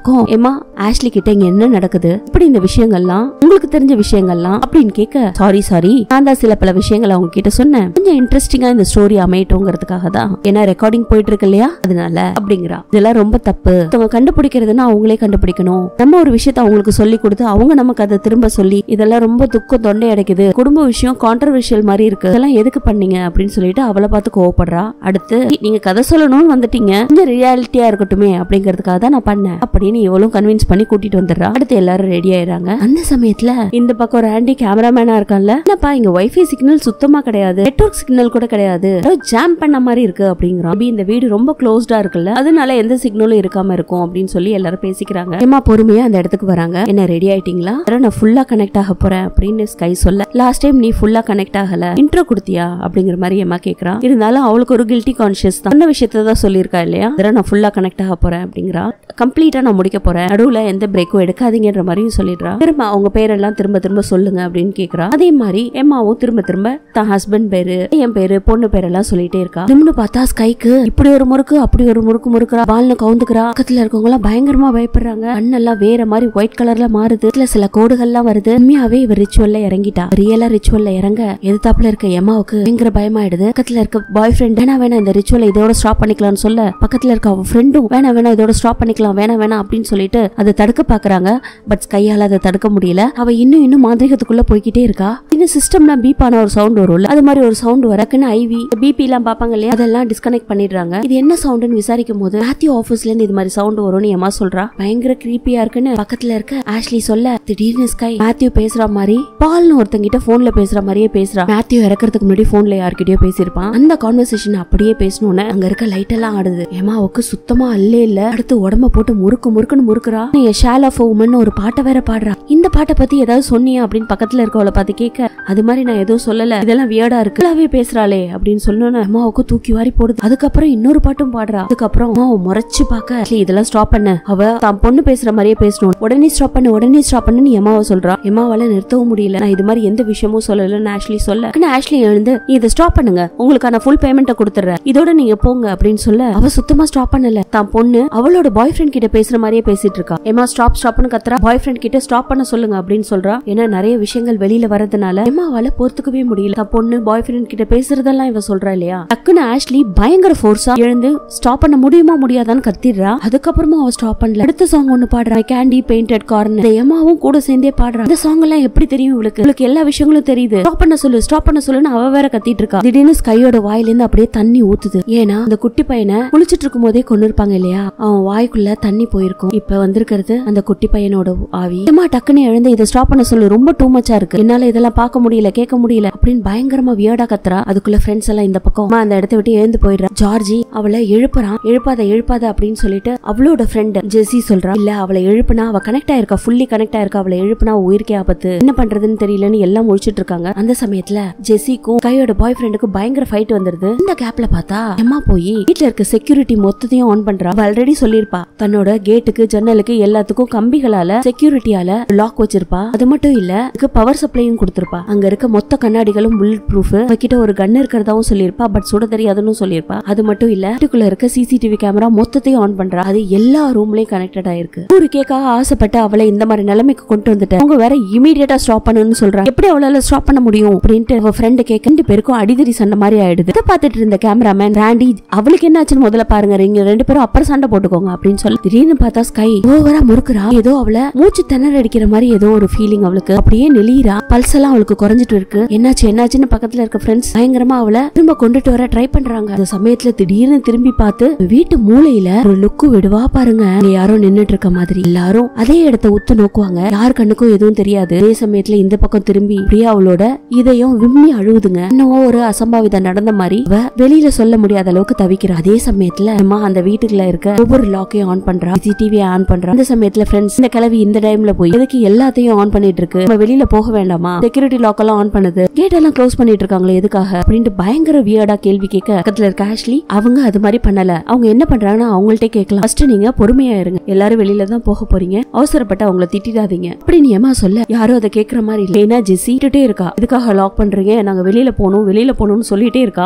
A: ஏமா ஆஷ்லி கிட்ட இங்க என்ன நடக்குது இப்படி இந்த விஷயங்கள்லாம் உங்களுக்கு தெரிஞ்ச விஷயங்கள்லாம் அப்படின்னு கேட்க சாரி சாரி நான் தான் சில பல விஷயங்களை அவங்க கிட்ட சொன்னேன் கொஞ்சம் இன்ட்ரெஸ்டிங்கா இந்த ஸ்டோரி அமையட்டுங்கிறதுக்காக தான் ஏன்னா ரெக்கார்டிங் போயிட்டு இருக்கு இல்லையா அதனால அப்படிங்கிறா இதெல்லாம் ரொம்ப தப்பு அவங்க கண்டுபிடிக்கிறதுன்னா அவங்களே கண்டுபிடிக்கணும் நம்ம ஒரு விஷயத்த அவங்களுக்கு சொல்லி கொடுத்து அவங்க நமக்கு அதை திரும்ப சொல்லி இதெல்லாம் ரொம்ப துக்கம் தொண்டை அடைக்குது குடும்ப விஷயம் கான்ட்ரவர்ஷியல் மாதிரி இருக்கு இதெல்லாம் எதுக்கு பண்ணீங்க அப்படின்னு சொல்லிட்டு அவளை பார்த்து கோவப்படுறா அடுத்து நீங்க கதை சொல்லணும்னு வந்துட்டீங்க கொஞ்சம் ரியாலிட்டியா இருக்கட்டுமே அப்படிங்கிறதுக்காக தான் நான் பண்ணேன் அப்படின்னு இவளும் கன்வின்ஸ் பண்ணி கூட்டிட்டு வந்துடுறா அடுத்து எல்லாரும் ரெடி ஆயிடுறாங்க அந்த சமயத்துல இந்த பக்கம் ஒரு ஆண்டி கேமராமேனா இருக்கான்ல என்னப்பா இங்க வைஃபை சிக்னல் சுத்தமா கிடையாது நெட்வொர்க் சிக்னல் கூட கிடையாது ஜாம் பண்ண மாதிரி இருக்கு அப்படிங்கிறான் Maybe இந்த வீடு ரொம்ப க்ளோஸ்டா இருக்குல்ல அதனால எந்த சிக்னலும் இருக்காம இருக்கும் அப்படின்னு சொல்லி எல்லாரும் பேசிக்கிறாங்க ஏமா பொறுமையா அந்த இடத்துக்கு வராங்க என்ன ரெடி ஆயிட்டீங்களா அப்புறம் நான் ஃபுல்லா கனெக்ட் ஆக போறேன் அப்படின்னு ஸ்கை சொல்ல லாஸ்ட் டைம் நீ ஃபுல்லா கனெக்ட் ஆகல இன்ட்ரோ கொடுத்தியா அப்படிங்கிற மாதிரி ஏமா கேக்குறா இருந்தாலும் அவளுக்கு ஒரு கில்ட்டி கான்ஷியஸ் தான் சொன்ன விஷயத்த தான் சொல்லியிருக்கா இல்லையா அதெல்லாம் நான் ஃபுல்லா கனெக்ட் ஆக போறேன் அப்படிங்கிறா கம்ப்ளீட்டா நான் முடிக்க போறேன் நடுவுல எந்த பிரேக்கும் எடுக்காதீங்கன்ற மாதிரியும் சொல்லிடுறா திரும்ப அவங்க பேரெல்லாம் திரும்ப திரும்ப சொல்லுங்க அப்படின்னு கேக்குறா அதே மாதிரி எம்மாவும் திரும்ப திரும்ப தன் ஹஸ்பண்ட் பேரு என் பேரு பொண்ணு பேரெல்லாம் சொல்லிட்டே இருக்கா நிம்னு பார்த்தா ஸ்கைக்கு இப்படி ஒரு முறுக்கு அப்படி ஒரு முறுக்கு முறுக்குறா பால்னு கவுந்துக்கிறா பக்கத்துல இருக்கவங்க எல்லாம் பயங்கரமா பயப்படுறாங்க கண்ணெல்லாம் வேற மாதிரி ஒயிட் கலர்ல மாறுது இதுல சில கோடுகள்லாம் வருது உண்மையாவே இவர் ரிச்சுவல்ல இறங்கிட்டா ரியலா ரிச்சுவல்ல இறங்க எதிர்த்தாப்புல இருக்க எம்மாவுக்கு பயங்கர பயமாயிடுது பக்கத்துல இருக்க பாய் ஃப்ரெண்ட் வேணா வேணா இந்த ரிச்சுவலை இதோட ஸ்டாப் பண்ணிக்கலாம்னு சொல்ல பக்கத்துல இருக்க அவ ஃப்ரெண்டும் வேணா வேணா இதோட ஸ்டாப் பண்ணிக்கலாம் வேணா வேணா அப்படின்னு சொல்லிட்டு அதை தடுக்க பாக்குறாங்க பட் கையால அதை தடுக்க முடியல அவ இன்னும் இன்னும் மாந்திரிகத்துக்குள்ள போய்கிட்டே இருக்கா இன்னும் சிஸ்டம்ல பீப் ஆன ஒரு சவுண்ட் வரும்ல அது மாதிரி ஒரு சவுண்ட் வரக்குன்னு ஐவி பிபி எல்லாம் பாப்பாங்க இல்லையா அதெல்லாம் டிஸ்கனெக்ட் பண்ணிடுறாங்க இது என்ன சவுண்ட்னு விசாரிக்கும் போது மேத்யூ ஆபீஸ்ல இருந்து இது மாதிரி சவுண்ட் வரும்னு ஏமா சொல்றா பயங்கர கிரீப்பியா இருக்குன்னு பக்கத்துல இருக்க ஆஷ்லி சொல்ல திடீர்னு ஸ்கை மேத்யூ பேசுற மாதிரி பால்னு ஒருத்தங்கிட்ட போன்ல பேசுற மாதிரியே பேசுறா மேத்யூ இறக்கறதுக்கு முன்னாடி போன்ல யார்கிட்டயோ பேசியிருப்பான் அந்த கான்வர்சேஷன் அப்படியே பேசணும்னு அங்க இருக்க லைட் எல்லாம் ஆடுது ஏமாவுக்கு சுத்தமா அல்லே இல்ல அடுத்து உடம்ப போட்டு முறுக்கு முறுக்குன்னு முறுக்குறா நீ ஷேல் ஆஃப் உமன் ஒரு பாட்டை வேற பாடுறா இந்த பாட்டை பத்தி ஏதாவது சொன்னியா அப்படின்னு பக்கத்துல இருக்கவளை பார்த்து கேட்க அது மாதிரி நான் எதுவும் சொல்லல இதெல்லாம் வியர்டா இருக்கு நல்லாவே பேசுறாளே அப்படின்னு சொன்னோன்னு அம்மாவுக்கு தூக்கி வாரி போடுது அதுக்கப்புறம் இன்னொரு பாட்டும் பாடுறா அதுக்கப்புறம் அம்மாவை முறைச்சு பார்க்க "Actually, இதெல்லாம் ஸ்டாப் பண்ணு அவ தான் பொண்ணு பேசுற மாதிரியே பேசணும் உடனே ஸ்டாப் பண்ணு உடனே ஸ்டாப் பண்ணுன்னு எம்மாவை சொல்றா எம்மாவால நிறுத்தவும் முடியல நான் இது மாதிரி எந்த விஷயமும் சொல்லலன்னு ஆஷ்லி சொல்ல ஆனா ஆஷ்லி எழுந்து "நீ இதை ஸ்டாப் பண்ணுங்க உங்களுக்கான ஃபுல் பேமெண்ட்டை கொடுத்துறேன் இதோட நீங்க போங்க அப்படின்னு சொல்ல அவ சுத்தமா ஸ்டாப் பண்ணல தான் பொண்ணு அவளோட பாய் ஃப்ரெண்ட் கிட்ட பேசுற மாதிரியே பேசிட்டு இருக்கா எம்மா ஸ்டாப் ஸ்டாப்னு கத்துறா பாய் ஃப்ரெண்ட் கிட்ட ஸ்டாப் பண்ண சொல்லுங்க அப்படின்னு சொல்றா ஏன்னா நிறைய விஷயங்கள் வெளியில வரதுனால எம்மாவால பொறுத்துக்கவே முடியல தான் பொண்ணு பாய் ஃப்ரெண்ட் கிட்ட பேசுறதெல்லாம் இவ சொல்றா இல்லையா டக்குன்னு ஆஷ்லி பயங்கர ஃபோர்ஸா எழுந்து ஸ்டாப் பண்ண முடியுமா முடியாதான்னு கத்திடுறா அதுக்கப்புறமா அவ ஸ்டாப் பண்ணல அடுத்த சாங் ஒன்னு பாடுறா கேண்டி பெயிண்டட் கார்னர் எம்மாவும் கூட சேர்ந்தே பாடுறா இந்த சாங் எல்லாம் எப்படி தெரியும் இவளுக்கு இவளுக்கு எல்லா விஷயங்களும் தெரியுது ஸ்டாப் பண்ண சொல்லு ஸ்டாப் பண்ண சொல்லுன்னு அவ வேற கத்திட்டு இருக்கா திடீர்னு ஸ்கையோட வாயில இருந்து அப்படியே தண்ணி ஊத்துது ஏன்னா அந்த குட்டி பையனை குளிச்சிட்டு இருக்கும் போதே கொண்டு இருப்பாங்க இல்லையா அவன் வாய்க்குள்ள தண்ணி போயிருக்கும் இப்ப வந்திருக்கிறது அந்த குட்டி பையனோட ஆவி ஏமா டக்குன்னு எழுந்து இதை ஸ்டாப் பண்ண சொல்லு ரொம்ப டூ மச்சா இருக்கு என்னால இதெல்லாம் பார்க்க முடியல கேட்க முடியல அப்படின்னு பயங்கரமா வியர்டா கத்துறா அதுக்குள்ள ஃப்ரெண்ட்ஸ் எல்லாம் இந்த பக்கம் அம்மா அந்த இடத்த விட்டு எழுந்து போயிடுறா ஜார்ஜி அவளை எழுப்புறான் எழுப்பாத எழுப்பாத அப்படின்னு சொல்லிட்டு அவளோட ஃப்ரெண்ட் ஜெசி சொல்றா இல்ல அவளை எழுப்புனா அவ கனெக்ட் ஆயிருக்கா ஃபுல்லி கனெக்ட் ஆயிருக்கா அவளை எழுப்புனா அவ உயிருக்கே ஆபத்து என்ன பண்றதுன்னு தெரியலன்னு எல்லாம் முழிச்சிட்டு இருக்காங்க அந்த சமயத்துல ஜெசிக்கும் கையோட பாய் ஃப்ரெண்டுக்கும் பயங்கர ஃபைட் வந்துருது இந்த கேப்ல பார்த்தா எம்மா போய் வீட்ல இருக்க செக்யூரிட்டி மொத்தத்தையும் ஆன் பண்றா ஆல்ரெடி சொல்லிருப்பா தன்னோட கேட்டுக்கு ஜன்னலுக்கு எல்லாத்துக்கும் கம்பிகளால செக்யூரிட்டியால லாக் வச்சிருப்பா அது மட்டும் இல்ல பவர் சப்ளையும் கொடுத்திருப்பா அங்க இருக்க மொத்த கண்ணாடிகளும் புல்லட் ப்ரூஃப் அவகிட்ட ஒரு கன் இருக்கிறதாவும் சொல்லியிருப்பா பட் சுட தெரியாதுன்னு சொல்லியிருப்பா அது மட்டும் இல்ல வீட்டுக்குள்ள இருக்க சிசிடிவி கேமரா மொத்தத்தையும் ஆன் பண்றா அது எல்லா ரூம்லயும் கனெக்டட் ஆயிருக்கு ஒரு கேக்காக ஆசைப்பட்டு அவளை இந்த மாதிரி நிலைமைக்கு கொண்டு வந்துட்டு அவங்க வேற இமீடியட்டா ஸ்டாப் பண்ணணும்னு சொல்றாங்க எப்படி அவளால ஸ்டாப் பண்ண முடியும் அப்படின்ட்டு அவ ஃப்ரெண்டு கேட்க ரெண்டு பேருக்கும் அடிதடி சண்டை மாதிரி ஆயிடுது இதை பார்த்துட்டு இருந்த கேமராமேன் ராண்டி அவளுக்கு என்ன ஆச்சுன்னு முதல்ல பாருங்க நீங்க ரெண்டு பேரும் அப்புறம் சண்டை போட்டுக்கோங்க அப்படின்னு சொல்லி திடீர்னு பார்த்தா ஸ்கை ஓவரா முறுக்குறா ஏதோ அவளை மூச்சு திணற அடிக்கிற மாதிரி ஏதோ ஒரு ஃபீலிங் அவளுக்கு அப்படியே நெளியிறா பல்ஸ் எல்லாம் அவளுக்கு குறைஞ்சிட்டு இருக்கு என்னாச்சு என்னாச்சுன்னு பக்கத்துல இருக்க ஃப்ரெண்ட்ஸ் பயங்கரமா அவளை திரும்ப கொண்டுட்டு வர ட்ரை பண்றாங்க அந்த சமயத்துல திடீர்னு திரும்பி பார்த்து வீட்டு மூலையில ஒரு லுக்கு விடுவா பாருங்க அங்க யாரோ நின்னுட்டு இருக்க மாதிரி எல்லாரும் அதே இடத்த உத்து நோக்குவாங்க யார் கண்ணுக்கும் எதுவும் தெரியாது அதே சமயத்துல இந்த பக்கம் திரும்பி பிரியா அவளோட இதயம் விம்மி அழுகுதுங்க என்னவோ ஒரு அசம்பாவிதம் நடந்த மாதிரி அவ வெளியில சொல்ல முடியாத அளவுக்கு தவிக்கிறா அதே சமயத்துல அம்மா அந்த வீட்டுக்குள்ள இருக்க ஒவ்வொரு லாக்கையும் ஆன் பண்றா சிசிடிவி ஆன் பண்றா அந்த சமயத்துல ஃப்ரெண்ட்ஸ் இந்த கிளவி இந்த டைம்ல போய் எதுக்கு எல்லாத்தையும் ஆன் பண்ணிட்டு இருக்கு நம்ம வெளியில போக வேண்டாமா செக்யூரிட்டி லாக் எல்லாம் ஆன் பண்ணுது கேட் எல்லாம் க்ளோஸ் பண்ணிட்டு இருக்காங்களே எதுக்காக அப்படின்ட்டு பயங்கர வியர்டா கேள்வி கேட்க பக்கத்துல இருக்க ஆஷ்லி அவங்க அது மாதிரி பண்ணல அவங்க என்ன பண்றாங்கன்னா அவங்கள்ட்ட கேட்கலாம் ஃபர்ஸ்ட் நீங்க பொறுமையா இருங்க எல்லாரும் வெளியில தான் போக போறீங்க அவசரப்பட்டு அவங்கள திட்டிடாதீங்க அப்படின்னு ஏமா சொல்ல யாரும் அதை கேட்கற மாதிரி இல்ல ஏன்னா ஜெசிட்டே இருக்கா இதுக்காக லாக் பண்றீங்க நாங்க வெளியில போகணும் வெளியில போகணும்னு சொல்லிட்டே இருக்கா இந்த பக்கம்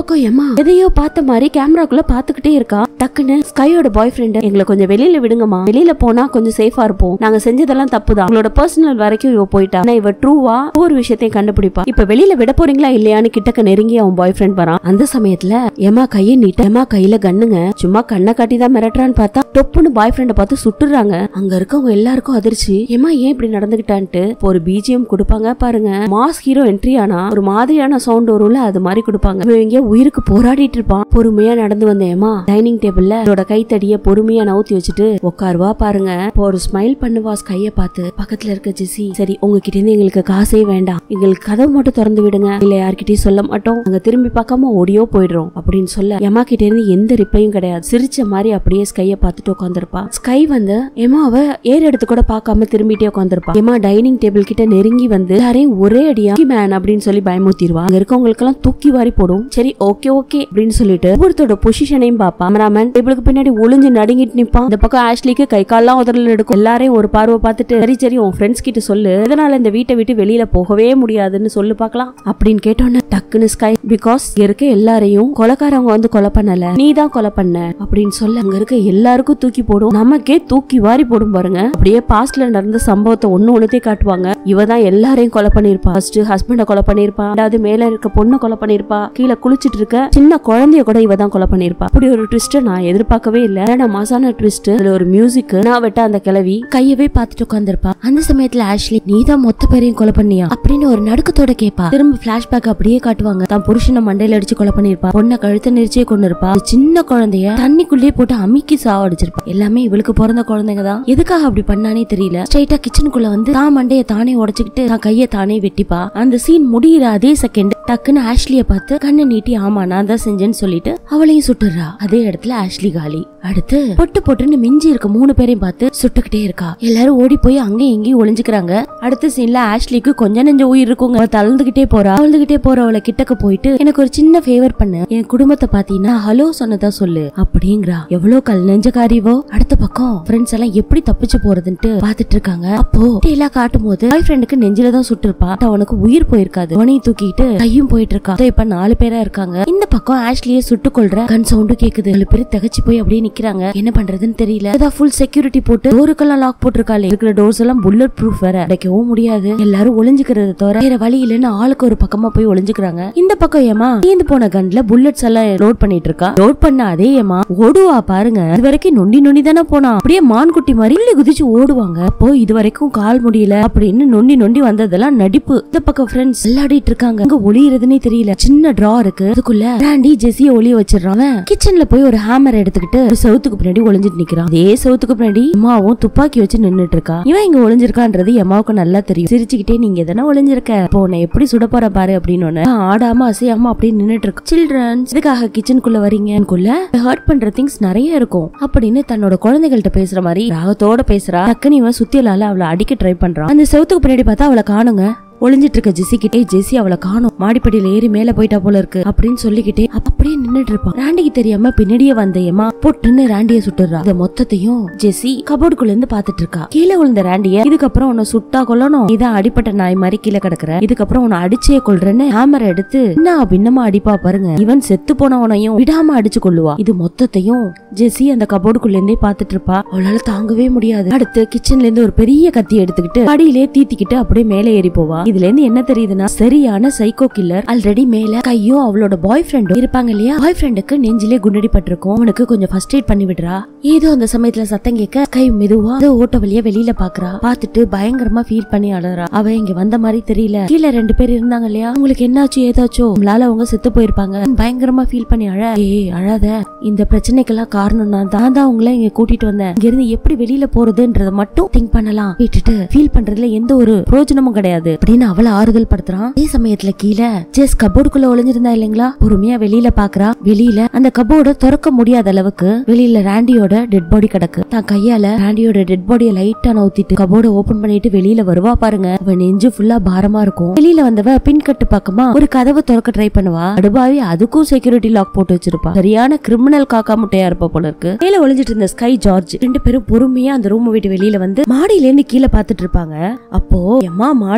A: பக்கம் ஏமா எதையோ பார்த்த மாதிரி கேமராக்குள்ள பாத்துக்கிட்டே இருக்கா டக்குன்னு ஸ்கையோட பாய் ஃப்ரெண்ட் எங்களை கொஞ்சம் வெளியில விடுங்கம்மா வெளியில போனா கொஞ்சம் சேஃபா இருப்போம் நாங்க செஞ்சதெல்லாம் தப்பு தான் உங்களோட பர்சனல் வரைக்கும் இவ போயிட்டா ஆனா இவ ட்ரூவா ஒவ்வொரு விஷயத்தையும் கண்டுபிடிப்பா இப்ப வெளியில விட போறீங்களா இல்லையான்னு கிட்டக்க நெருங்கி அவன் பாய் ஃப்ரெண்ட் வரான் அந்த சமயத்துல ஏமா கையை நீட்ட ஏமா கையில கண்ணுங்க சும்மா கண்ணை காட்டி தான் மிரட்டுறான்னு பார்த்தா டொப்புன்னு பாய் ஃப்ரெண்ட பார்த்து சுட்டுறாங்க அங்க இருக்கவங்க எல்லாருக்கும் அதிர்ச்சி ஏமா ஏன் இப்படி நடந்துகிட்டான்ட்டு இப்ப ஒரு பிஜிஎம் கொடுப்பாங்க பாருங்க மாஸ் ஹீரோ என்ட்ரி ஆனா ஒரு மாதிரியான சவுண்ட் வரும்ல அது மாதிரி கொடுப்பாங்க இவன் எங்கேயோ உயிருக்கு போராடிட்டு இருப்பான் பொறுமையா நடந்து வந்த ஏமா டைனிங் டேபிள்ல இதோட கைத்தடிய பொறுமையா நவுத்தி வச்சுட்டு உட்காருவா பாருங்க இப்போ ஒரு ஸ்மைல் பண்ணுவா கைய பார்த்து பக்கத்துல இருக்க ஜெசி சரி உங்ககிட்ட இருந்து எங்களுக்கு காசே வேண்டாம் எங்களுக்கு கதவு மட்டும் திறந்து விடுங்க இல்ல யார்கிட்டயும் சொல்ல மாட்டோம் அங்க திரும்பி பார்க்காம ஓடியோ போயிடுறோம் அப்படின்னு சொல்ல எமா கிட்ட இருந்து எந்த ரிப்பையும் கிடையாது சிரிச்ச மாதிரி அப்படியே ஸ்கைய பார்த்துட்டு உட்காந்துருப்பா ஸ்கை வந்து ஏமா அவ ஏர் எடுத்து கூட பார்க்காம திரும்பிட்டே உட்காந்துருப்பா ஏமா டைனிங் டேபிள் கிட்ட நெருங்கி வந்து எல்லாரையும் ஒரே அடியா மேன் அப்படின்னு சொல்லி பயமுத்திடுவா அங்க இருக்கவங்களுக்கு எல்லாம் தூக்கி வாரி போடும் சரி ஓகே ஓகே அப்படின்னு சொல்லிட்டு ஒவ்வொருத்தோட பொசிஷனையும் பாப்பா கேமராமேன் டேபிளுக்கு பின்னாடி ஒளிஞ்சு நடுங்கிட்டு நிப்பான் இந்த பக்கம் ஆஷ்லிக்கு கை கால்லாம் உதறல எடுக்கும் எல்லாரையும் ஒரு பார்வை பார்த்துட்டு சரி சரி உன் ஃப்ரெண்ட்ஸ் கிட்ட சொல்லு எதனால இந்த வீட்டை விட்டு வெளியில போகவே முடியாதுன்னு சொல்லு பார்க்கலாம் அப்படின்னு கேட்டோன்னே டக்குன்னு ஸ்கை பிகாஸ் இங்க இருக்க எல்லாரையும் கொலைக்காரவங்க வந்து கொலை பண்ணல நீ தான் கொலை பண்ண அப்படின்னு சொல்ல அங்க இருக்க எல்லாருக்கும் தூக்கி போடும் நமக்கே தூக்கி வாரி போடும் பாருங்க அப்படியே பாஸ்ட்ல நடந்த சம்பவத்தை ஒண்ணு ஒண்ணுத்தே காட்டுவாங்க இவ தான் எல்லாரையும் கொலை பண்ணிருப்பா ஃபர்ஸ்ட் ஹஸ்பண்ட கொலை பண்ணிருப்பா ரெண்டாவது மேல இருக்க பொண்ணை கொலை பண்ணிருப்பா கீழே குளிச்சிட்டு இருக்க சின்ன குழந்தைய கூட இவ தான் கொலை பண்ணிருப்பா அப்படி ஒரு ட்விஸ்ட் நான் எதிர்பார்க்கவே இல்ல ஆனா மசான ட்விஸ்ட் அதுல ஒரு மியூசிக் நான் விட்ட அந்த கிழவி கையவே பார்த்துட்டு உட்காந்துருப்பா அந்த சமயத்துல ஆஷ்லி நீ தான் மொத்த பேரையும் கொலை பண்ணியா அப்படின்னு ஒரு நடுக்கத்தோட கேப்பா திரும்ப பிளாஷ்பேக் அப்படியே காட்டுவாங்க தான் புருஷனை மண்டையில அடிச்சு கொலை பண்ணிருப்பா பொண்ணை கழுத்தை நெரிச்சே கொண்டு இருப்பா சின்ன குழந்தைய தண்ணிக்குள்ளேயே போட்டு அமுக்கி சாவடிச்சிருப்பா எல்லாமே இவளுக்கு பிறந்த குழந்தைங்க தான் எதுக்காக அப்படி பண்ணானே தெரியல ஸ்ட்ரைட்டா கிச்சனுக்குள்ள வந்து தான் மண்டைய தானே உடைச்சுக்கிட்டு தான் கைய தானே வெட்டிப்பா அந்த சீன் முடியிற அதே செகண்ட் டக்குன்னு ஆஷ்லிய பார்த்து கண்ணை நீட்டி ஆமா நான் தான் செஞ்சேன்னு சொல்லிட்டு அவளையும் சுட்டுறா அதே இடத்துல ஆஷ்லி காலி அடுத்து பொட்டு பொட்டுன்னு மிஞ்சி இருக்க மூணு பேரையும் பார்த்து சுட்டுக்கிட்டே இருக்கா எல்லாரும் ஓடி போய் அங்கேயும் இங்கேயும் ஒளிஞ்சுக்கிறாங்க அடுத்த சீன்ல ஆஷ்லிக்கு கொஞ்ச நெஞ்ச உயிர் இருக்குங்க அவ தளர்ந்துகிட்டே போறா தளர்ந்துகிட்டே போறவளை கிட்டக்க போயிட்டு எனக்கு ஒரு சின்ன ஃபேவர் பண்ணு என் குடும்பத்தை பாத்தீங்கன்னா ஹலோ சொன்னதா சொல்லு அப்படிங்கிறா எவ்வளவு கல் நெஞ்சக்காரிவோ அடுத்த பக்கம் ஃப்ரெண்ட்ஸ் எல்லாம் எப்படி தப்பிச்சு போறதுன்ட்டு பாத்துட்டு இருக்காங்க அப்போ எல்லாம் காட்டும் போது பாய் ஃப்ரெண்டுக்கு நெஞ்சில தான் சுட்டிருப்பா அவனுக்கு உயிர் போயிருக்காது அவனையும் தூக்கிட்டு கையும் போயிட்டு இருக்கா அதோ இப்ப நாலு பேரா இருக்காங்க இந்த பக்கம் ஆஷ்லியே சுட்டு கொள்ற கன் சவுண்டு கேக்குது நாலு பேர் தகச்சு போய் அப்படியே நிக்கிறாங்க என்ன பண்றதுன்னு தெரியல அதான் ஃபுல் செக்யூரிட்டி போட்டு டோருக்கெல்லாம் லாக் போட்டிருக்காளே இருக்கிற டோர்ஸ் எல்லாம் புல்லட் ப்ரூஃப் வேற அடைக்கவும் முடியாது எல்லாரும் ஒளிஞ்சுக்கிறத தவிர வேற வழி இல்லைன்னு ஆளுக்கு ஒரு பக்கமா போய் ஒளிஞ்சுக்கிறாங்க இந்த பக்கம் ஏமா தீந்து போன கன்ல புல்லட்ஸ் எல்லாம் லோட் பண்ணிட்டு இருக்கா லோட் பண்ண அதே ஏமா ஓடுவா பாருங்க இது வரைக்கும் நொண்டி நொண்டி தானே போனா அப்படியே மான்குட்டி மாதிரி துள்ளி குதிச்சு ஓடுவாங்க அப்போ இது வரைக்கும் கால் முடியல அப்படின்னு நொண்டி நொண்டி வந்ததெல்லாம் நடிப்பு இந்த பக்கம் ஃப்ரெண்ட்ஸ் விளையாடிட்டு இருக்காங்க அங்க ஒளியறதுனே தெரியல சின்ன டிரா இருக்கு அதுக்குள்ள ராண்டி ஜெஸிய ஒளிய வச்சிடறான் கிச்சன்ல போய் ஒரு ஹேமர் எடுத்துக்கிட்டு ஒரு செவுத்துக்கு பின்னாடி ஒளிஞ்சிட்டு நிக்கிறான் அதே செவுத்துக்கு பின்னாடி அம்மாவும் துப்பாக்கி வச்சு நின்னுட்டு இருக்கா இவன் இங்க ஒளிஞ்சிருக்கான்றது எம்மாவுக்கு நல்லா தெரியும் சிரிச்சுக்கிட்டே நீங்க எதனா ஒளிஞ்சிருக்க இப்போ உன்னை எப்படி சுட போற பாரு அப்படின்னு ஒண்ணு நான் ஆடாம அசையாம அப்படியே நின்னுட்டு இருக்கு சில்ட்ரன்ஸ் இதுக்காக கிச்சனுக்குள்ள வரீங்கக்குள்ள ஹர்ட் பண்ற திங்ஸ் நிறைய இருக்கும் அப்படின்னு தன்னோட குழந்தைகள்ட்ட பேசுற மாதிரி ராகத்தோட பேசுறா டக்குன்னு இவன் சுத்தியலால அவளை அடிக்க ட்ரை பண்றான் அந்த செவுத்துக்கு பின்னாடி பார்த்தா அவளை காணுங்க ஒளிஞ்சிட்டு இருக்க ஜெசி கிட்டே ஜெசி அவளை காணும் மாடிப்படியில ஏறி மேல போயிட்டா போல இருக்கு அப்படின்னு சொல்லிக்கிட்டே அப்ப அப்படியே நின்னுட்டு இருப்பான் ராண்டிக்கு தெரியாம பின்னாடியே வந்த ஏமா பொட்டுன்னு ராண்டிய சுட்டுறா இத மொத்தத்தையும் ஜெசி கபோர்டுக்குள்ள இருந்து பாத்துட்டு இருக்கா கீழே விழுந்த ராண்டிய இதுக்கப்புறம் உன்னை சுட்டா கொல்லணும் இதான் அடிப்பட்ட நாய் மாதிரி கீழே கிடக்குற இதுக்கப்புறம் உன்னை அடிச்சே கொள்றேன்னு ஹேமரை எடுத்து என்ன பின்னமா அடிப்பா பாருங்க இவன் செத்து போனவனையும் விடாம அடிச்சு கொள்ளுவா இது மொத்தத்தையும் ஜெசி அந்த கபோர்டுக்குள்ள இருந்தே பாத்துட்டு இருப்பா அவளால தாங்கவே முடியாது அடுத்து கிச்சன்ல இருந்து ஒரு பெரிய கத்தி எடுத்துக்கிட்டு படியிலே தீத்திக்கிட்டு அப்படியே மேலே ஏறி போவா இதுல இருந்து என்ன தெரியுதுன்னா சரியான சைக்கோ கில்லர் ஆல்ரெடி மேல கையும் அவளோட பாய் ஃப்ரெண்டும் இருப்பாங்க இல்லையா பாய் ஃப்ரெண்டுக்கு நெஞ்சிலே குண்டடி பட்டிருக்கும் அவனுக்கு கொஞ்சம் ஃபர்ஸ்ட் எய்ட் பண்ணி விடுறா ஏதோ அந்த சமயத்துல சத்தம் கேட்க கை மெதுவா அது ஓட்ட வழியா வெளியில பாக்குறா பாத்துட்டு பயங்கரமா ஃபீல் பண்ணி அழறா அவ இங்க வந்த மாதிரி தெரியல கீழே ரெண்டு பேர் இருந்தாங்க இல்லையா உங்களுக்கு என்னாச்சு ஏதாச்சோ உங்களால அவங்க செத்து போயிருப்பாங்க பயங்கரமா ஃபீல் பண்ணி அழ ஏய் அழாத இந்த பிரச்சனைக்கெல்லாம் காரணம் நான் தான் தான் உங்களை இங்க கூட்டிட்டு வந்தேன் இங்க இருந்து எப்படி வெளியில போறதுன்றத மட்டும் திங்க் பண்ணலாம் விட்டுட்டு ஃபீல் பண்றதுல எந்த ஒரு பிரயோஜனமும் கிடையாது அப்படின்னு அவளை ஆறுதல் படுத்துறான் அதே சமயத்துல கீழே ஜெஸ் கபோர்டுக்குள்ள ஒளிஞ்சிருந்தா இல்லைங்களா பொறுமையா வெளியில பாக்குறா வெளியில அந்த கபோர்ட திறக்க முடியாத அளவுக்கு வெளியில ராண்டியோட டெட் பாடி கிடக்கு தான் கையால ராண்டியோட டெட் பாடியை லைட்டா நவுத்திட்டு கபோர்ட ஓபன் பண்ணிட்டு வெளியில வருவா பாருங்க அவ நெஞ்சு ஃபுல்லா பாரமா இருக்கும் வெளியில வந்தவ பின்கட்டு பக்கமா ஒரு கதவை திறக்க ட்ரை பண்ணுவா அடுபாவி அதுக்கும் செக்யூரிட்டி லாக் போட்டு வச்சிருப்பா சரியான கிரிமினல் காக்கா முட்டையா இருப்பா போல இருக்கு மேல ஒளிஞ்சிட்டு இருந்த ஸ்கை ஜார்ஜ் ரெண்டு பேரும் பொறுமையா அந்த ரூம் விட்டு வெளியில வந்து மாடியில இருந்து கீழே பாத்துட்டு இருப்பாங்க அப்போ எம்மா மாடியில மேல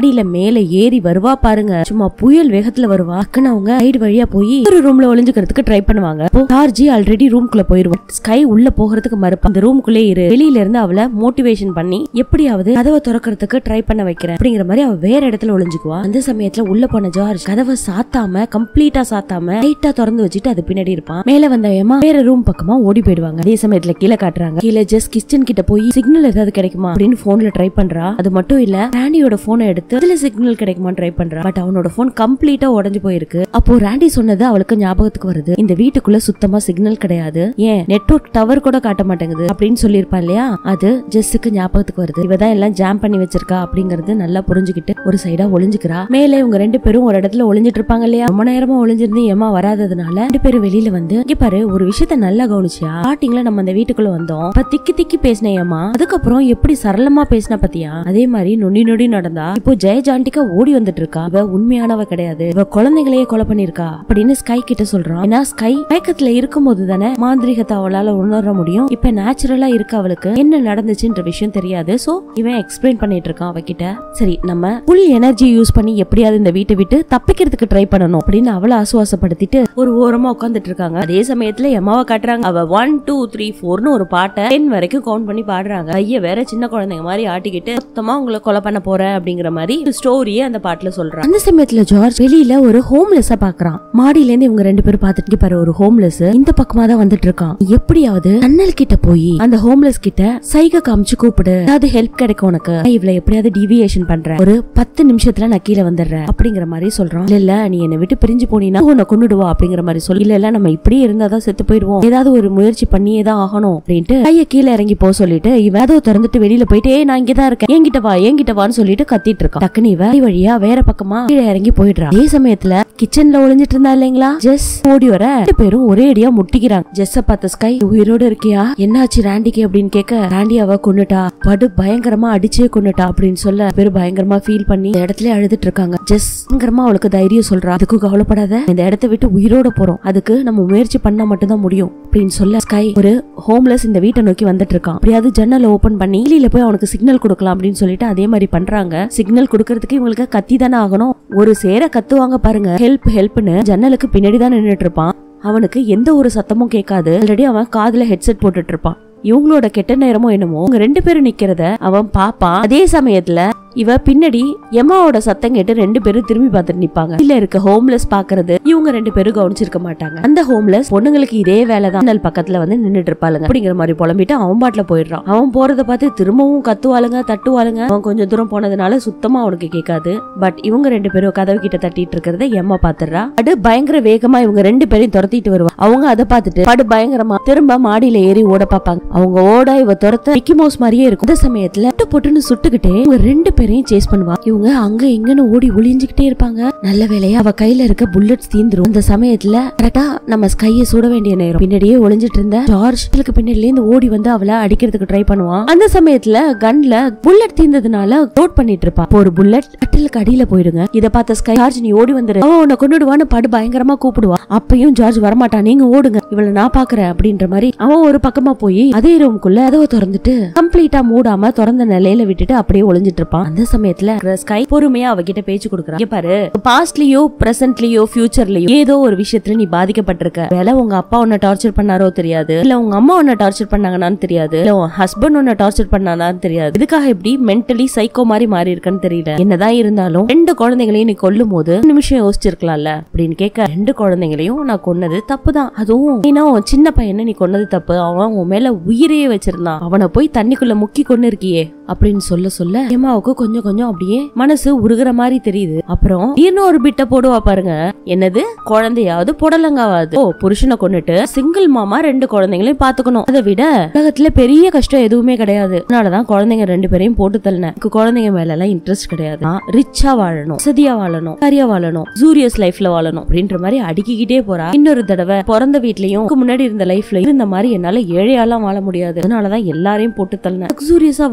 A: மேல ஏறி வருவா பாருங்க சும்மா புயல் வேகத்துல வருவா டக்குன்னு அவங்க சைடு வழியா போய் ஒரு ரூம்ல ஒளிஞ்சுக்கிறதுக்கு ட்ரை பண்ணுவாங்க அப்போ சார்ஜி ஆல்ரெடி ரூம்குள்ள போயிருவோம் ஸ்கை உள்ள போகிறதுக்கு மறுப்பா அந்த ரூம்குள்ளே இரு வெளியில இருந்து அவளை மோட்டிவேஷன் பண்ணி எப்படியாவது கதவை திறக்கிறதுக்கு ட்ரை பண்ண வைக்கிறேன் அப்படிங்கிற மாதிரி அவ வேற இடத்துல ஒளிஞ்சுக்குவா அந்த சமயத்துல உள்ள போன ஜார்ஜ் கதவை சாத்தாம கம்ப்ளீட்டா சாத்தாம லைட்டா திறந்து வச்சுட்டு அது பின்னாடி இருப்பான் மேல வந்த ஏமா வேற ரூம் பக்கமா ஓடி போயிடுவாங்க அதே சமயத்துல கீழே காட்டுறாங்க கீழே ஜஸ்ட் கிச்சன் கிட்ட போய் சிக்னல் ஏதாவது கிடைக்குமா அப்படின்னு போன்ல ட்ரை பண்றா அது மட்டும் இல்ல ராண்டியோட போனை எடுத்து அதுல சிக்னல் கிடைக்குமான்னு ட்ரை பண்றா பட் அவனோட போன் கம்ப்ளீட்டா உடஞ்சு போயிருக்கு அப்போ ராண்டி சொன்னது அவளுக்கு ஞாபகத்துக்கு வருது இந்த வீட்டுக்குள்ள சுத்தமா சிக்னல் கிடையாது ஏன் நெட்வொர்க் டவர் கூட காட்ட மாட்டேங்குது அப்படின்னு சொல்லியிருப்பான் இல்லையா அது ஜெஸ்ஸுக்கு ஞாபகத்துக்கு வருது இவ தான் எல்லாம் ஜாம் பண்ணி வச்சிருக்கா அப்படிங்கறது நல்லா புரிஞ்சுக்கிட்டு ஒரு சைடா ஒளிஞ்சுக்கிறா மேலே இவங்க ரெண்டு பேரும் ஒரு இடத்துல ஒளிஞ்சிட்டு இருப்பாங்க இல்லையா ரொம்ப நேரமா ஒளிஞ்சிருந்து ஏமா வராததுனால ரெண்டு பேரும் வெளியில வந்து இங்க பாரு ஒரு விஷயத்த நல்லா கவனிச்சியா ஸ்டார்டிங்ல நம்ம அந்த வீட்டுக்குள்ள வந்தோம் அப்ப திக்கி திக்கி பேசின ஏமா அதுக்கப்புறம் எப்படி சரளமா பேசின பத்தியா அதே மாதிரி நொண்டி நொடி நடந்தா இப்போ ஜெயஜாண்டிக்கா ஓடி வந்துட்டு இருக்கா இவ உண்மையானவ கிடையாது இவ குழந்தைகளையே கொலை பண்ணிருக்கா அப்படின்னு ஸ்கை கிட்ட சொல்றான் ஏன்னா ஸ்கை மயக்கத்துல இருக்கும்போது தானே மாந்திரிகத்தை அவளால உணர முடியும் இப்ப நேச்சுரலா இருக்க அவளுக்கு என்ன நடந்துச்சுன்ற விஷயம் தெரியாது சோ இவன் எக்ஸ்பிளைன் பண்ணிட்டு இருக்கான் அவகிட்ட சரி நம்ம ஃபுல் எனர்ஜி யூஸ் பண்ணி எப்படியாவது இந்த வீட்டை விட்டு தப்பிக்கிறதுக்கு ட்ரை பண்ணணும் அப்படின்னு அவளை ஆசுவாசப்படுத்திட்டு ஒரு ஓரமா உட்காந்துட்டு இருக்காங்க அதே சமயத்துல எம்மாவை காட்டுறாங்க அவ ஒன் டூ த்ரீ ஃபோர்னு ஒரு பாட்டை டென் வரைக்கும் கவுண்ட் பண்ணி பாடுறாங்க ஐயா வேற சின்ன குழந்தைங்க மாதிரி ஆட்டிக்கிட்டு மொத்தமா உங்களை கொலை பண்ண போறேன் அப்படிங்கிற மாதிரி ஸ்டோரியே அந்த பாட்டுல சொல்றாங்க அந்த சமயத்துல ஜார்ஜ் வெளியில ஒரு ஹோம்லெஸ்ஸா பாக்குறான் மாடியில இருந்து இவங்க ரெண்டு பேரும் பாத்துட்டு இங்க பாரு ஒரு ஹோம்லெஸ் இந்த பக்கமா தான் வந்துட்டு இருக்கான் எப்படியாவது அண்ணல் கிட்ட போய் அந்த ஹோம்லெஸ் கிட்ட சைகை காமிச்சு கூப்பிடு அதாவது ஹெல்ப் கிடைக்கும் உனக்கு நான் இவளை எப்படியாவது டிவியேஷன் பண்றேன் ஒரு பத்து நிமிஷத்துல நான் கீழே வந்துடுறேன் அப்படிங்கிற மாதிரி சொல்றான் இல்ல இல்ல நீ என்னை விட்டு பிரிஞ்சு போனீங்கன்னா உன்னை கொண்டுடுவா அப்படிங்கிற மாதிரி சொல்லி இல்ல இல்ல நம்ம இப்படியே இருந்தாதான் செத்து போயிடுவோம் ஏதாவது ஒரு முயற்சி பண்ணியே தான் ஆகணும் அப்படின்ட்டு கைய கீழே இறங்கி போக சொல்லிட்டு இவ ஏதோ திறந்துட்டு வெளியில போயிட்டு "ஏய், நான் இங்கதான் இருக்கேன் என்கிட்ட வா என்கிட்ட வான்னு சொல்லிட்டு கத்திட்டு இருக்கான் டக்குனு இவ வழி வழியா வேற பக்கமா கீழே இறங்கி போயிடுறா அதே சமயத்துல கிச்சன்ல ஒளிஞ்சிட்டு இருந்தா இல்லைங்களா ஜெஸ் ஓடி வர ரெண்டு பேரும் ஒரே அடியா முட்டிக்கிறாங்க ஜெஸ்ஸ பார்த்த ஸ்கை உயிரோட இருக்கியா என்னாச்சு ராண்டிக்கு அப்படின்னு கேட்க ராண்டி அவ கொன்னுட்டா படு பயங்கரமா அடிச்சே கொன்னுட்டா அப்படின்னு சொல்ல பேரு பயங்கரமா ஃபீல் பண்ணி இந்த இடத்துல அழுதுட்டு இருக்காங்க ஜெஸ் பயங்கரமா அவளுக்கு தைரியம் சொல்றா அதுக்கு கவலைப்படாத இந்த இடத்த விட்டு உயிரோட போறோம் அதுக்கு நம்ம முயற்சி பண்ணா மட்டும்தான் முடியும் அப்படின்னு சொல்ல ஸ்கை ஒரு ஹோம்லெஸ் இந்த வீட்டை நோக்கி வந்துட்டு இருக்கான் அப்படியாவது ஜன்னல் ஓபன் பண்ணி வெளியில போய் அவனுக்கு சிக்னல் கொடுக்கலாம் அப்படின்னு சொல்லிட்டு அதே மாதிரி பண்றாங்க சிக்னல் கொடுக்கறதுக்கு இவங்களுக்கு கத்தி தானே ஆகணும் ஒரு சேர கத்துவாங்க பாருங்க ஹெல்ப் ஹெல்ப்னு ஜன்னலுக்கு பின்னாடி தான் நின்னுட்டு இருப்பான் அவனுக்கு எந்த ஒரு சத்தமும் கேட்காது ஆல்ரெடி அவன் காதுல ஹெட்செட் போட்டுட்டு இருப்பான் இவங்களோட கெட்ட நேரமோ என்னமோ அவங்க ரெண்டு பேரும் நிக்கிறத அவன் பாப்பான் அதே சமயத்துல இவ பின்னாடி எம்மாவோட சத்தம் கேட்டு ரெண்டு பேரும் திரும்பி பார்த்துட்டு நிப்பாங்க இல்ல இருக்க ஹோம்லெஸ் பாக்குறது இவங்க ரெண்டு பேரும் கவனிச்சிருக்க மாட்டாங்க அந்த ஹோம்லெஸ் பொண்ணுங்களுக்கு இதே வேலை தான் ஜன்னல் பக்கத்துல வந்து நின்னுட்டு இருப்பாளுங்க அப்படிங்கிற மாதிரி புலம்பிட்டு அவன் பாட்டுல போயிடுறான் அவன் போறத பார்த்து திரும்பவும் கத்துவாளுங்க தட்டுவாளுங்க அவன் கொஞ்சம் தூரம் போனதுனால சுத்தமா அவனுக்கு கேட்காது பட் இவங்க ரெண்டு பேரும் கதவு கிட்ட தட்டிட்டு இருக்கிறத எம்மா பாத்துறா அடு பயங்கர வேகமா இவங்க ரெண்டு பேரையும் துரத்திட்டு வருவா அவங்க அதை பார்த்துட்டு படு பயங்கரமா திரும்ப மாடியில ஏறி ஓட பாப்பாங்க அவங்க ஓட இவ துரத்த மிக்கி மவுஸ் மாதிரியே இருக்கும் அந்த சமயத்துல பொட்டு பொட்டுன்னு சுட்டுக்கிட்டே இவங்க ரெண்டு பேரையும் சேஸ் பண்ணுவா இவங்க அங்க இங்கன்னு ஓடி ஒளிஞ்சுக்கிட்டே இருப்பாங்க நல்ல வேலையா அவ கையில இருக்க புல்லட்ஸ் தீந்துரும் அந்த சமயத்துல கரெக்டா நம்ம ஸ்கைய சுட வேண்டிய நேரம் பின்னாடியே ஒளிஞ்சிட்டு இருந்த ஜார்ஜ் இவளுக்கு பின்னாடில இருந்து ஓடி வந்து அவளை அடிக்கிறதுக்கு ட்ரை பண்ணுவான் அந்த சமயத்துல கன்ல புல்லட் தீர்ந்ததுனால லோட் பண்ணிட்டு இருப்பா அப்போ ஒரு புல்லட் கட்டிலுக்கு அடியில போயிடுங்க இத பார்த்த ஸ்கை ஜார்ஜ் நீ ஓடி வந்துரு அவன் உன்னை கொண்டுடுவான்னு படு பயங்கரமா கூப்பிடுவா அப்பயும் ஜார்ஜ் வரமாட்டான் நீங்க ஓடுங்க இவளை நான் பாக்குறேன் அப்படின்ற மாதிரி அவன் ஒரு பக்கமா போய் அதே ரூம்குள்ள கதவை திறந்துட்டு கம்ப்ளீட்டா மூடாம திறந்த நிலையில விட்டுட்டு அப்படியே ஒளிஞ்சிட்டு இருப்பான் அந்த சமயத்துல ஸ்கை பொறுமையா அவகிட்ட பேச்சு கொடுக்குறான் இங்க பாரு பாஸ்ட்லயோ பிரசன்ட்லயோ ஃபியூச்சர்லயோ ஏதோ ஒரு விஷயத்துல நீ பாதிக்கப்பட்டிருக்க வேலை உங்க அப்பா உன்னை டார்ச்சர் பண்ணாரோ தெரியாது இல்ல உங்க அம்மா உன்னை டார்ச்சர் பண்ணாங்கன்னு தெரியாது இல்ல உன் ஹஸ்பண்ட் உன்னை டார்ச்சர் பண்ணானான்னு தெரியாது இதுக்காக இப்படி மென்டலி சைக்கோ மாதிரி மாறி இருக்கன்னு தெரியல என்னதான் இருந்தாலும் ரெண்டு குழந்தைங்களையும் நீ கொல்லும் போது ஒரு நிமிஷம் யோசிச்சிருக்கலாம்ல அப்படின்னு கேட்க ரெண்டு குழந்தைங்களையும் நான் கொன்னது தப்பு தான் அதுவும் நீனா உன் சின்ன பையனை நீ கொன்னது தப்பு அவன் உன் மேல உயிரையே வச்சிருந்தான் அவனை போய் தண்ணிக்குள்ள முக்கி கொண்டு இருக்கியே அப்படின்னு சொல்ல சொல்ல ஏமாவுக்கு கொஞ்சம் கொஞ்சம் அப்படியே மனசு உருகுற மாதிரி தெரியுது அப்புறம் இன்னொரு பிட்ட போடுவா பாருங்க என்னது குழந்தையாவது புடலங்காவது ஓ புருஷனை கொண்டுட்டு சிங்கிள் மாமா ரெண்டு குழந்தைங்களையும் பாத்துக்கணும் அதை விட உலகத்துல பெரிய கஷ்டம் எதுவுமே கிடையாது அதனாலதான் குழந்தைங்க ரெண்டு பேரையும் போட்டு தள்ளினேன் எனக்கு குழந்தைங்க மேல எல்லாம் இன்ட்ரெஸ்ட் கிடையாது நான் ரிச்சா வாழணும் வசதியா வாழணும் சரியா வாழணும் ஜூரியஸ் லைஃப்ல வாழணும் அப்படின்ற மாதிரி அடுக்கிக்கிட்டே போறா இன்னொரு தடவை பிறந்த வீட்லயும் இதுக்கு முன்னாடி இருந்த லைஃப்ல இருந்த மாதிரி என்னால ஏழையாலாம் வாழ முடியாது அதனாலதான் எல்லாரையும் போட்டு தள்ளினேன் லக்ஸூரியஸா வாழும்போது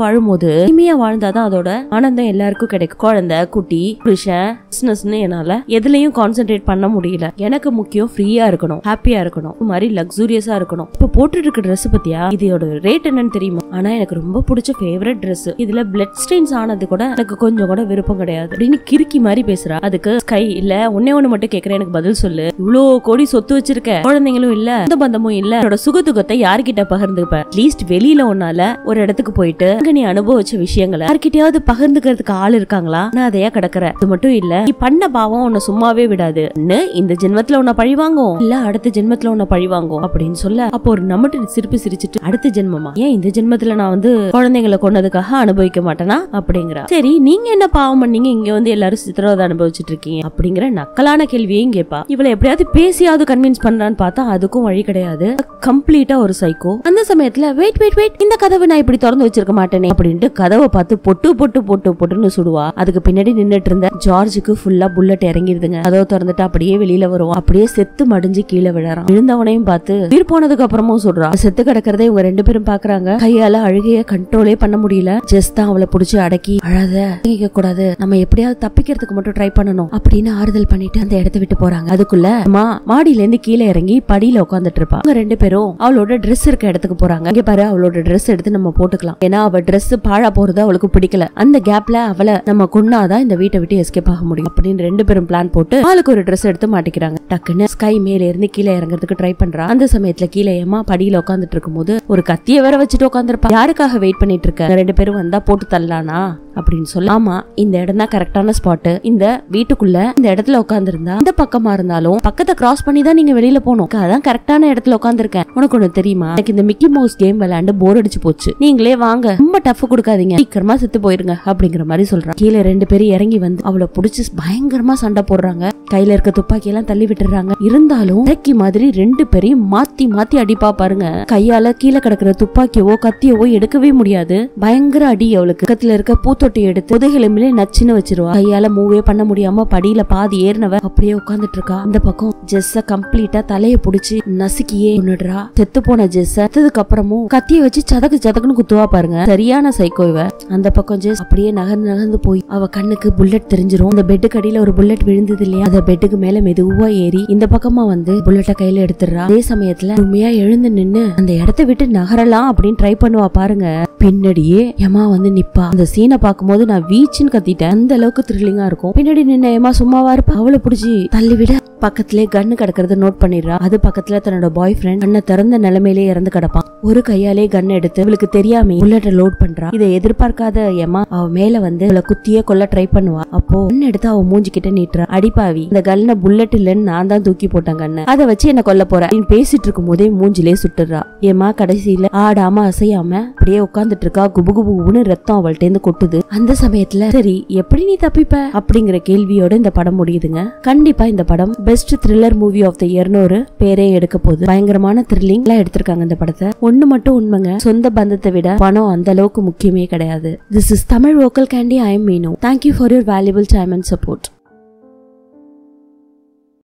A: வாழ்ந்து இனிமையா வாழ்ந்தாதான் அதோட ஆனந்தம் எல்லாருக்கும் கிடைக்கும் குழந்தை குட்டி புருஷன் பிசினஸ்னு என்னால எதுலயும் கான்சென்ட்ரேட் பண்ண முடியல எனக்கு முக்கியம் ஃப்ரீயா இருக்கணும் ஹாப்பியா இருக்கணும் இந்த மாதிரி லக்ஸூரியஸா இருக்கணும் இப்ப போட்டுட்டு இருக்க Dress பத்தியா இதோட ரேட் என்னன்னு தெரியுமா ஆனா எனக்கு ரொம்ப பிடிச்ச ஃபேவரட் Dress இதுல பிளட் ஸ்டெயின்ஸ் ஆனது கூட எனக்கு கொஞ்சம் கூட விருப்பம் கிடையாது அப்படின்னு கிறுக்கி மாதிரி பேசுறா அதுக்கு ஸ்கை இல்ல ஒன்னே ஒண்ணு மட்டும் கேக்குறேன் எனக்கு பதில் சொல்லு இவ்ளோ கோடி சொத்து வச்சிருக்க குழந்தைங்களும் இல்ல சொந்த பந்தமும் இல்ல என்னோட சுகதுகத்தை யார்கிட்ட பகிர்ந்துப்ப அட்லீஸ்ட் வெளியில உன்னால ஒரு இடத்துக்கு போயிட்டு அங்க நீ அனுபவிச்ச விஷயங்களை யார்கிட்டயாவது பகிர்ந்துக்கிறதுக்கு ஆள் இருக்காங்களா நான் அதையா கிடக்குற இது மட்டும் இல்ல நீ பண்ண பாவம் உன்னை சும்மாவே விடாது ஒண்ணு இந்த ஜென்மத்துல உன்னை பழி வாங்கும் இல்ல அடுத்த ஜென்மத்துல உன்னை பழி வாங்கும் அப்படின்னு சொல்ல அப்போ ஒரு நம்மட்டு சிரிப்பு சிரிச்சிட்டு அடுத்த ஜென்மமா ஏன் இந்த ஜென்மத்துல நான் வந்து குழந்தைங்களை கொன்னதுக்காக அனுபவிக்க மாட்டேனா அப்படிங்கிறா சரி நீங்க என்ன பாவம் பண்ணீங்க இங்க வந்து எல்லாரும் சித்திரவதை அனுபவிச்சுட்டு இருக்கீங்க அப்படிங்கிற நக்கலான கேள்வியையும் கேட்பா இவளை எப்படியாவது பேசியாவது கன்வின்ஸ் பண்றான்னு பார்த்தா அதுக்கும் வழி கிடையாது கம்ப்ளீட்டா ஒரு சைக்கோ அந்த சமயத்துல வெயிட் வெயிட் வெயிட் இந்த கதவை நான் இப்படி திறந்து வச்சிருக்க மாட்டேனே அப்படின்ட்டு கதவை பார்த்து பொட்டு பொட்டு பொட்டு பொட்டுன்னு சுடுவா அதுக்கு பின்னாடி நின்னுட்டு இருந்த ஜார்ஜுக்கு ஃபுல்லா புல்லட் இறங்கிருதுங்க கதவை திறந்துட்டு அப்படியே வெளியில வரும் அப்படியே செத்து மடிஞ்சு கீழே விழறான் விழுந்தவனையும் பார்த்து உயிர் போனதுக்கு அப்புறமும் சொல்றான் செத்து கிடக்கிறதே இவங்க ரெண்டு பேரும் பாக்குறாங்க கையால அழுகைய கண்ட்ரோலே பண்ண முடியல ஜஸ்ட் தான் அவளை புடிச்சு அடக்கி அழாத அடங்கிக்க கூடாது நம்ம எப்படியாவது தப்பிக்கிறதுக்கு மட்டும் ட்ரை பண்ணணும் அப்படின்னு ஆறுதல் பண்ணிட்டு அந்த இடத்த விட்டு போறாங்க அதுக்குள்ள அம்மா மாடியில இருந்து கீழே இறங்கி படியில உட்காந்துட்டு இருப்பா அவங்க ரெண்டு பேரும் அவளோட Dress இருக்க இடத்துக்கு போறாங்க இங்க பாரு அவளோட Dress எடுத்து நம்ம போட்டுக்கலாம் ஏன்னா அவ Dress பாழா போறது அவளுக்கு பிடிக்கல அந்த கேப்ல அவளை நம்ம கொன்னாதான் இந்த வீட்டை விட்டு எஸ்கேப் ஆக முடியும் அப்படின்னு ரெண்டு பேரும் பிளான் போட்டு ஆளுக்கு ஒரு Dress எடுத்து மாட்டிக்கிறாங்க டக்குன்னு ஸ்கை மேல இருந்து கீழே இறங்குறதுக்கு ட்ரை பண்றா அந்த சமயத்துல கீழே ஏமா படியில உட்காந்துட்டு இருக்கும்போது ஒரு கத்திய வேற வச்சுட்டு உட்காந்துருப்பா யாருக்காக வெயிட் பண்ணிட்டு இருக்க ரெண்டு பேரும் வந்தா போட்டு தள்ளலானா அப்படின்னு சொல்லி ஆமா இந்த இடம் தான் கரெக்டான ஸ்பாட் இந்த வீட்டுக்குள்ள இந்த இடத்துல உட்காந்துருந்தா இந்த பக்கமா இருந்தாலும் பக்கத்தை கிராஸ் பண்ணி தான் நீங்க வெளியில போகணும் அதான் கரெக்டான இடத்துல உட்காந்துருக்கேன் உனக்கு ஒண்ணு தெரியுமா எனக்கு இந்த மிக்கி மவுஸ் கேம் விளையாண்டு போர் அடிச்சு போச்சு நீங்களே வாங்க ரொம்ப டஃப் கொடுக்காதீங்க சீக்கிரமா செத்து போயிருங்க அப்படிங்கிற மாதிரி சொல்றான் கீழே ரெண்டு பேரும் இறங்கி வந்து அவளை புடிச்சு பயங்கரமா சண்டை போடுறாங்க கையில இருக்க துப்பாக்கி எல்லாம் தள்ளி விட்டுறாங்க இருந்தாலும் இறக்கி மாதிரி ரெண்டு பேரையும் மாத்தி மாத்தி அடிப்பா பாருங்க கையால கீழே கிடக்குற துப்பாக்கியவோ கத்தியவோ எடுக்கவே முடியாது பயங்கர அடி அவளுக்கு பக்கத்துல இருக்க பூத்தொட்டி எடுத்து முதுகெலும்பிலே நச்சுன்னு வச்சிருவா கையால மூவே பண்ண முடியாம படியில பாதி ஏறினவ அப்படியே உட்கார்ந்துட்டு இருக்கா அந்த பக்கம் ஜெஸ்ஸ கம்ப்ளீட்டா தலைய புடிச்சு நசுக்கியே கொன்னுடுறா செத்து போன ஜெஸ்ஸ செத்ததுக்கு அப்புறமும் கத்திய வச்சு சதக்கு சதக்குன்னு குத்துவா பாருங்க சரியான சைக்கோ இவ அந்த பக்கம் ஜெஸ் அப்படியே நகர்ந்து நகர்ந்து போய் அவ கண்ணுக்கு புல்லட் தெரிஞ்சிரும் அந்த பெட்டுக்கு அடியில ஒரு புல்லட் விழுந்தது இல்லையா அந்த பெட்டுக்கு மேல மெதுவா ஏறி இந்த பக்கமா வந்து புல்லட்ட கையில எடுத்துடுறா அதே சமயத்துல உண்மையா எழுந்து நின்னு அந்த இடத்த விட்டு நகரலாம் அப்படின்னு ட்ரை பண்ணுவா பாருங்க பின்னாடியே யமா வந்து நிப்பா அந்த சீனை பார்க்கும்போது நான் வீச்சுன்னு கத்திட்டேன் அந்த அளவுக்கு த்ரில்லிங்கா இருக்கும் பின்னாடி நின்ன ஏமா சும்மாவா இருப்பா அவளை புடிச்சு தள்ளி விட பக்கத்திலே கன்னு கிடக்கிறத நோட் பண்ணிடுறா அது பக்கத்துல தன்னோட பாய் ஃப்ரெண்ட் கண்ணை திறந்த நிலைமையிலே இறந்து கிடப்பான் ஒரு கையாலே கன் எடுத்து இவளுக்கு தெரியாம புல்லட்ட லோட் பண்றா இதை எதிர்பார்க்காத ஏமா அவ மேல வந்து இவளை குத்தியே கொல்ல ட்ரை பண்ணுவா அப்போ கன் எடுத்து அவ மூஞ்சி கிட்ட நீட்டுறா அடிப்பாவி இந்த கல்ல புல்லட் இல்லைன்னு நான் தான் தூக்கி போட்டேன் கண்ணு அதை வச்சு என்ன கொல்ல போற அப்படின்னு பேசிட்டு இருக்கும் போதே மூஞ்சிலே சுட்டுறா ஏமா கடைசியில ஆடாம அசையாம அப்படியே உட்கார்ந்துட்டு இருக்கா குபு குபு குபுன்னு ரத்தம் அவள்கிட்ட இருந்து கொட்டுது அந்த சமயத்துல சரி எப்படி நீ தப்பிப்ப அப்படிங்கிற கேள்வியோட இந்த படம் முடியுதுங்க கண்டிப்பா இந்த படம் best thriller movie of the இயர்னு ஒரு பேரே எடுக்க போகுது பயங்கரமான த்ரில்லிங் எல்லாம் எடுத்திருக்காங்க இந்த படத்தை ஒண்ணு மட்டும் உண்மைங்க சொந்த பந்தத்தை விட பணம் அந்த அளவுக்கு முக்கியமே கிடையாது this is Tamil vocal candy I am மீனோ thank you for your valuable time and support